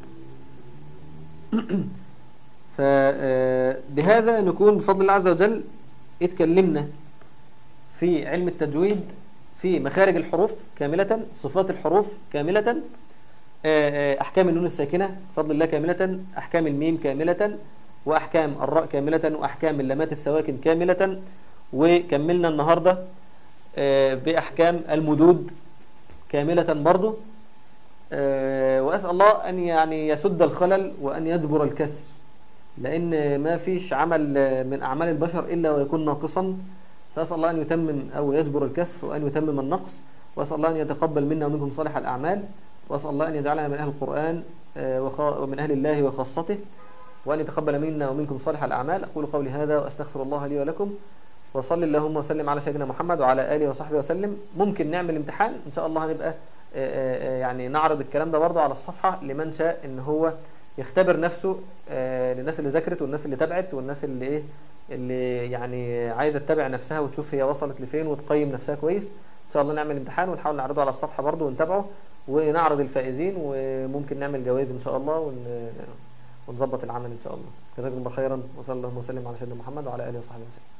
فبهذا نكون بفضل الله عز وجل اتكلمنا في علم التجويد في مخارج الحروف كاملة صفات الحروف كاملة أحكام النون الساكنة بفضل الله كاملة أحكام الميم كاملة وأحكام الراء كاملة وأحكام اللامات السواكن كاملة وكملنا النهاردة بأحكام المدود كاملة برضو وأسأل الله أن يعني يسد الخلل وأن يجبر الكسر لأن ما فيش عمل من أعمال البشر إلا ويكون ناقصا فأسأل الله أن يتمم أو يجبر الكسر وأن يتمم النقص وأسأل الله أن يتقبل منا ومنكم صالح الأعمال وأسأل الله أن يجعلنا من أهل القرآن ومن أهل الله وخاصته وأن يتقبل منا ومنكم صالح الأعمال أقول قولي هذا وأستغفر الله لي ولكم وصل اللهم وسلم على سيدنا محمد وعلى آله وصحبه وسلم ممكن نعمل امتحان إن شاء الله هنبقى يعني نعرض الكلام ده برضه على الصفحة لمن شاء إن هو يختبر نفسه للناس اللي ذاكرت والناس اللي تابعت والناس اللي ايه اللي يعني عايزه تتابع نفسها وتشوف هي وصلت لفين وتقيم نفسها كويس ان شاء الله نعمل امتحان ونحاول نعرضه على الصفحه برضه ونتابعه ونعرض الفائزين وممكن نعمل جوائز إن شاء الله ون... ونظبط العمل إن شاء الله جزاكم الله خيرا وصلى الله وسلم على سيدنا محمد وعلى آله وصحبه وسلم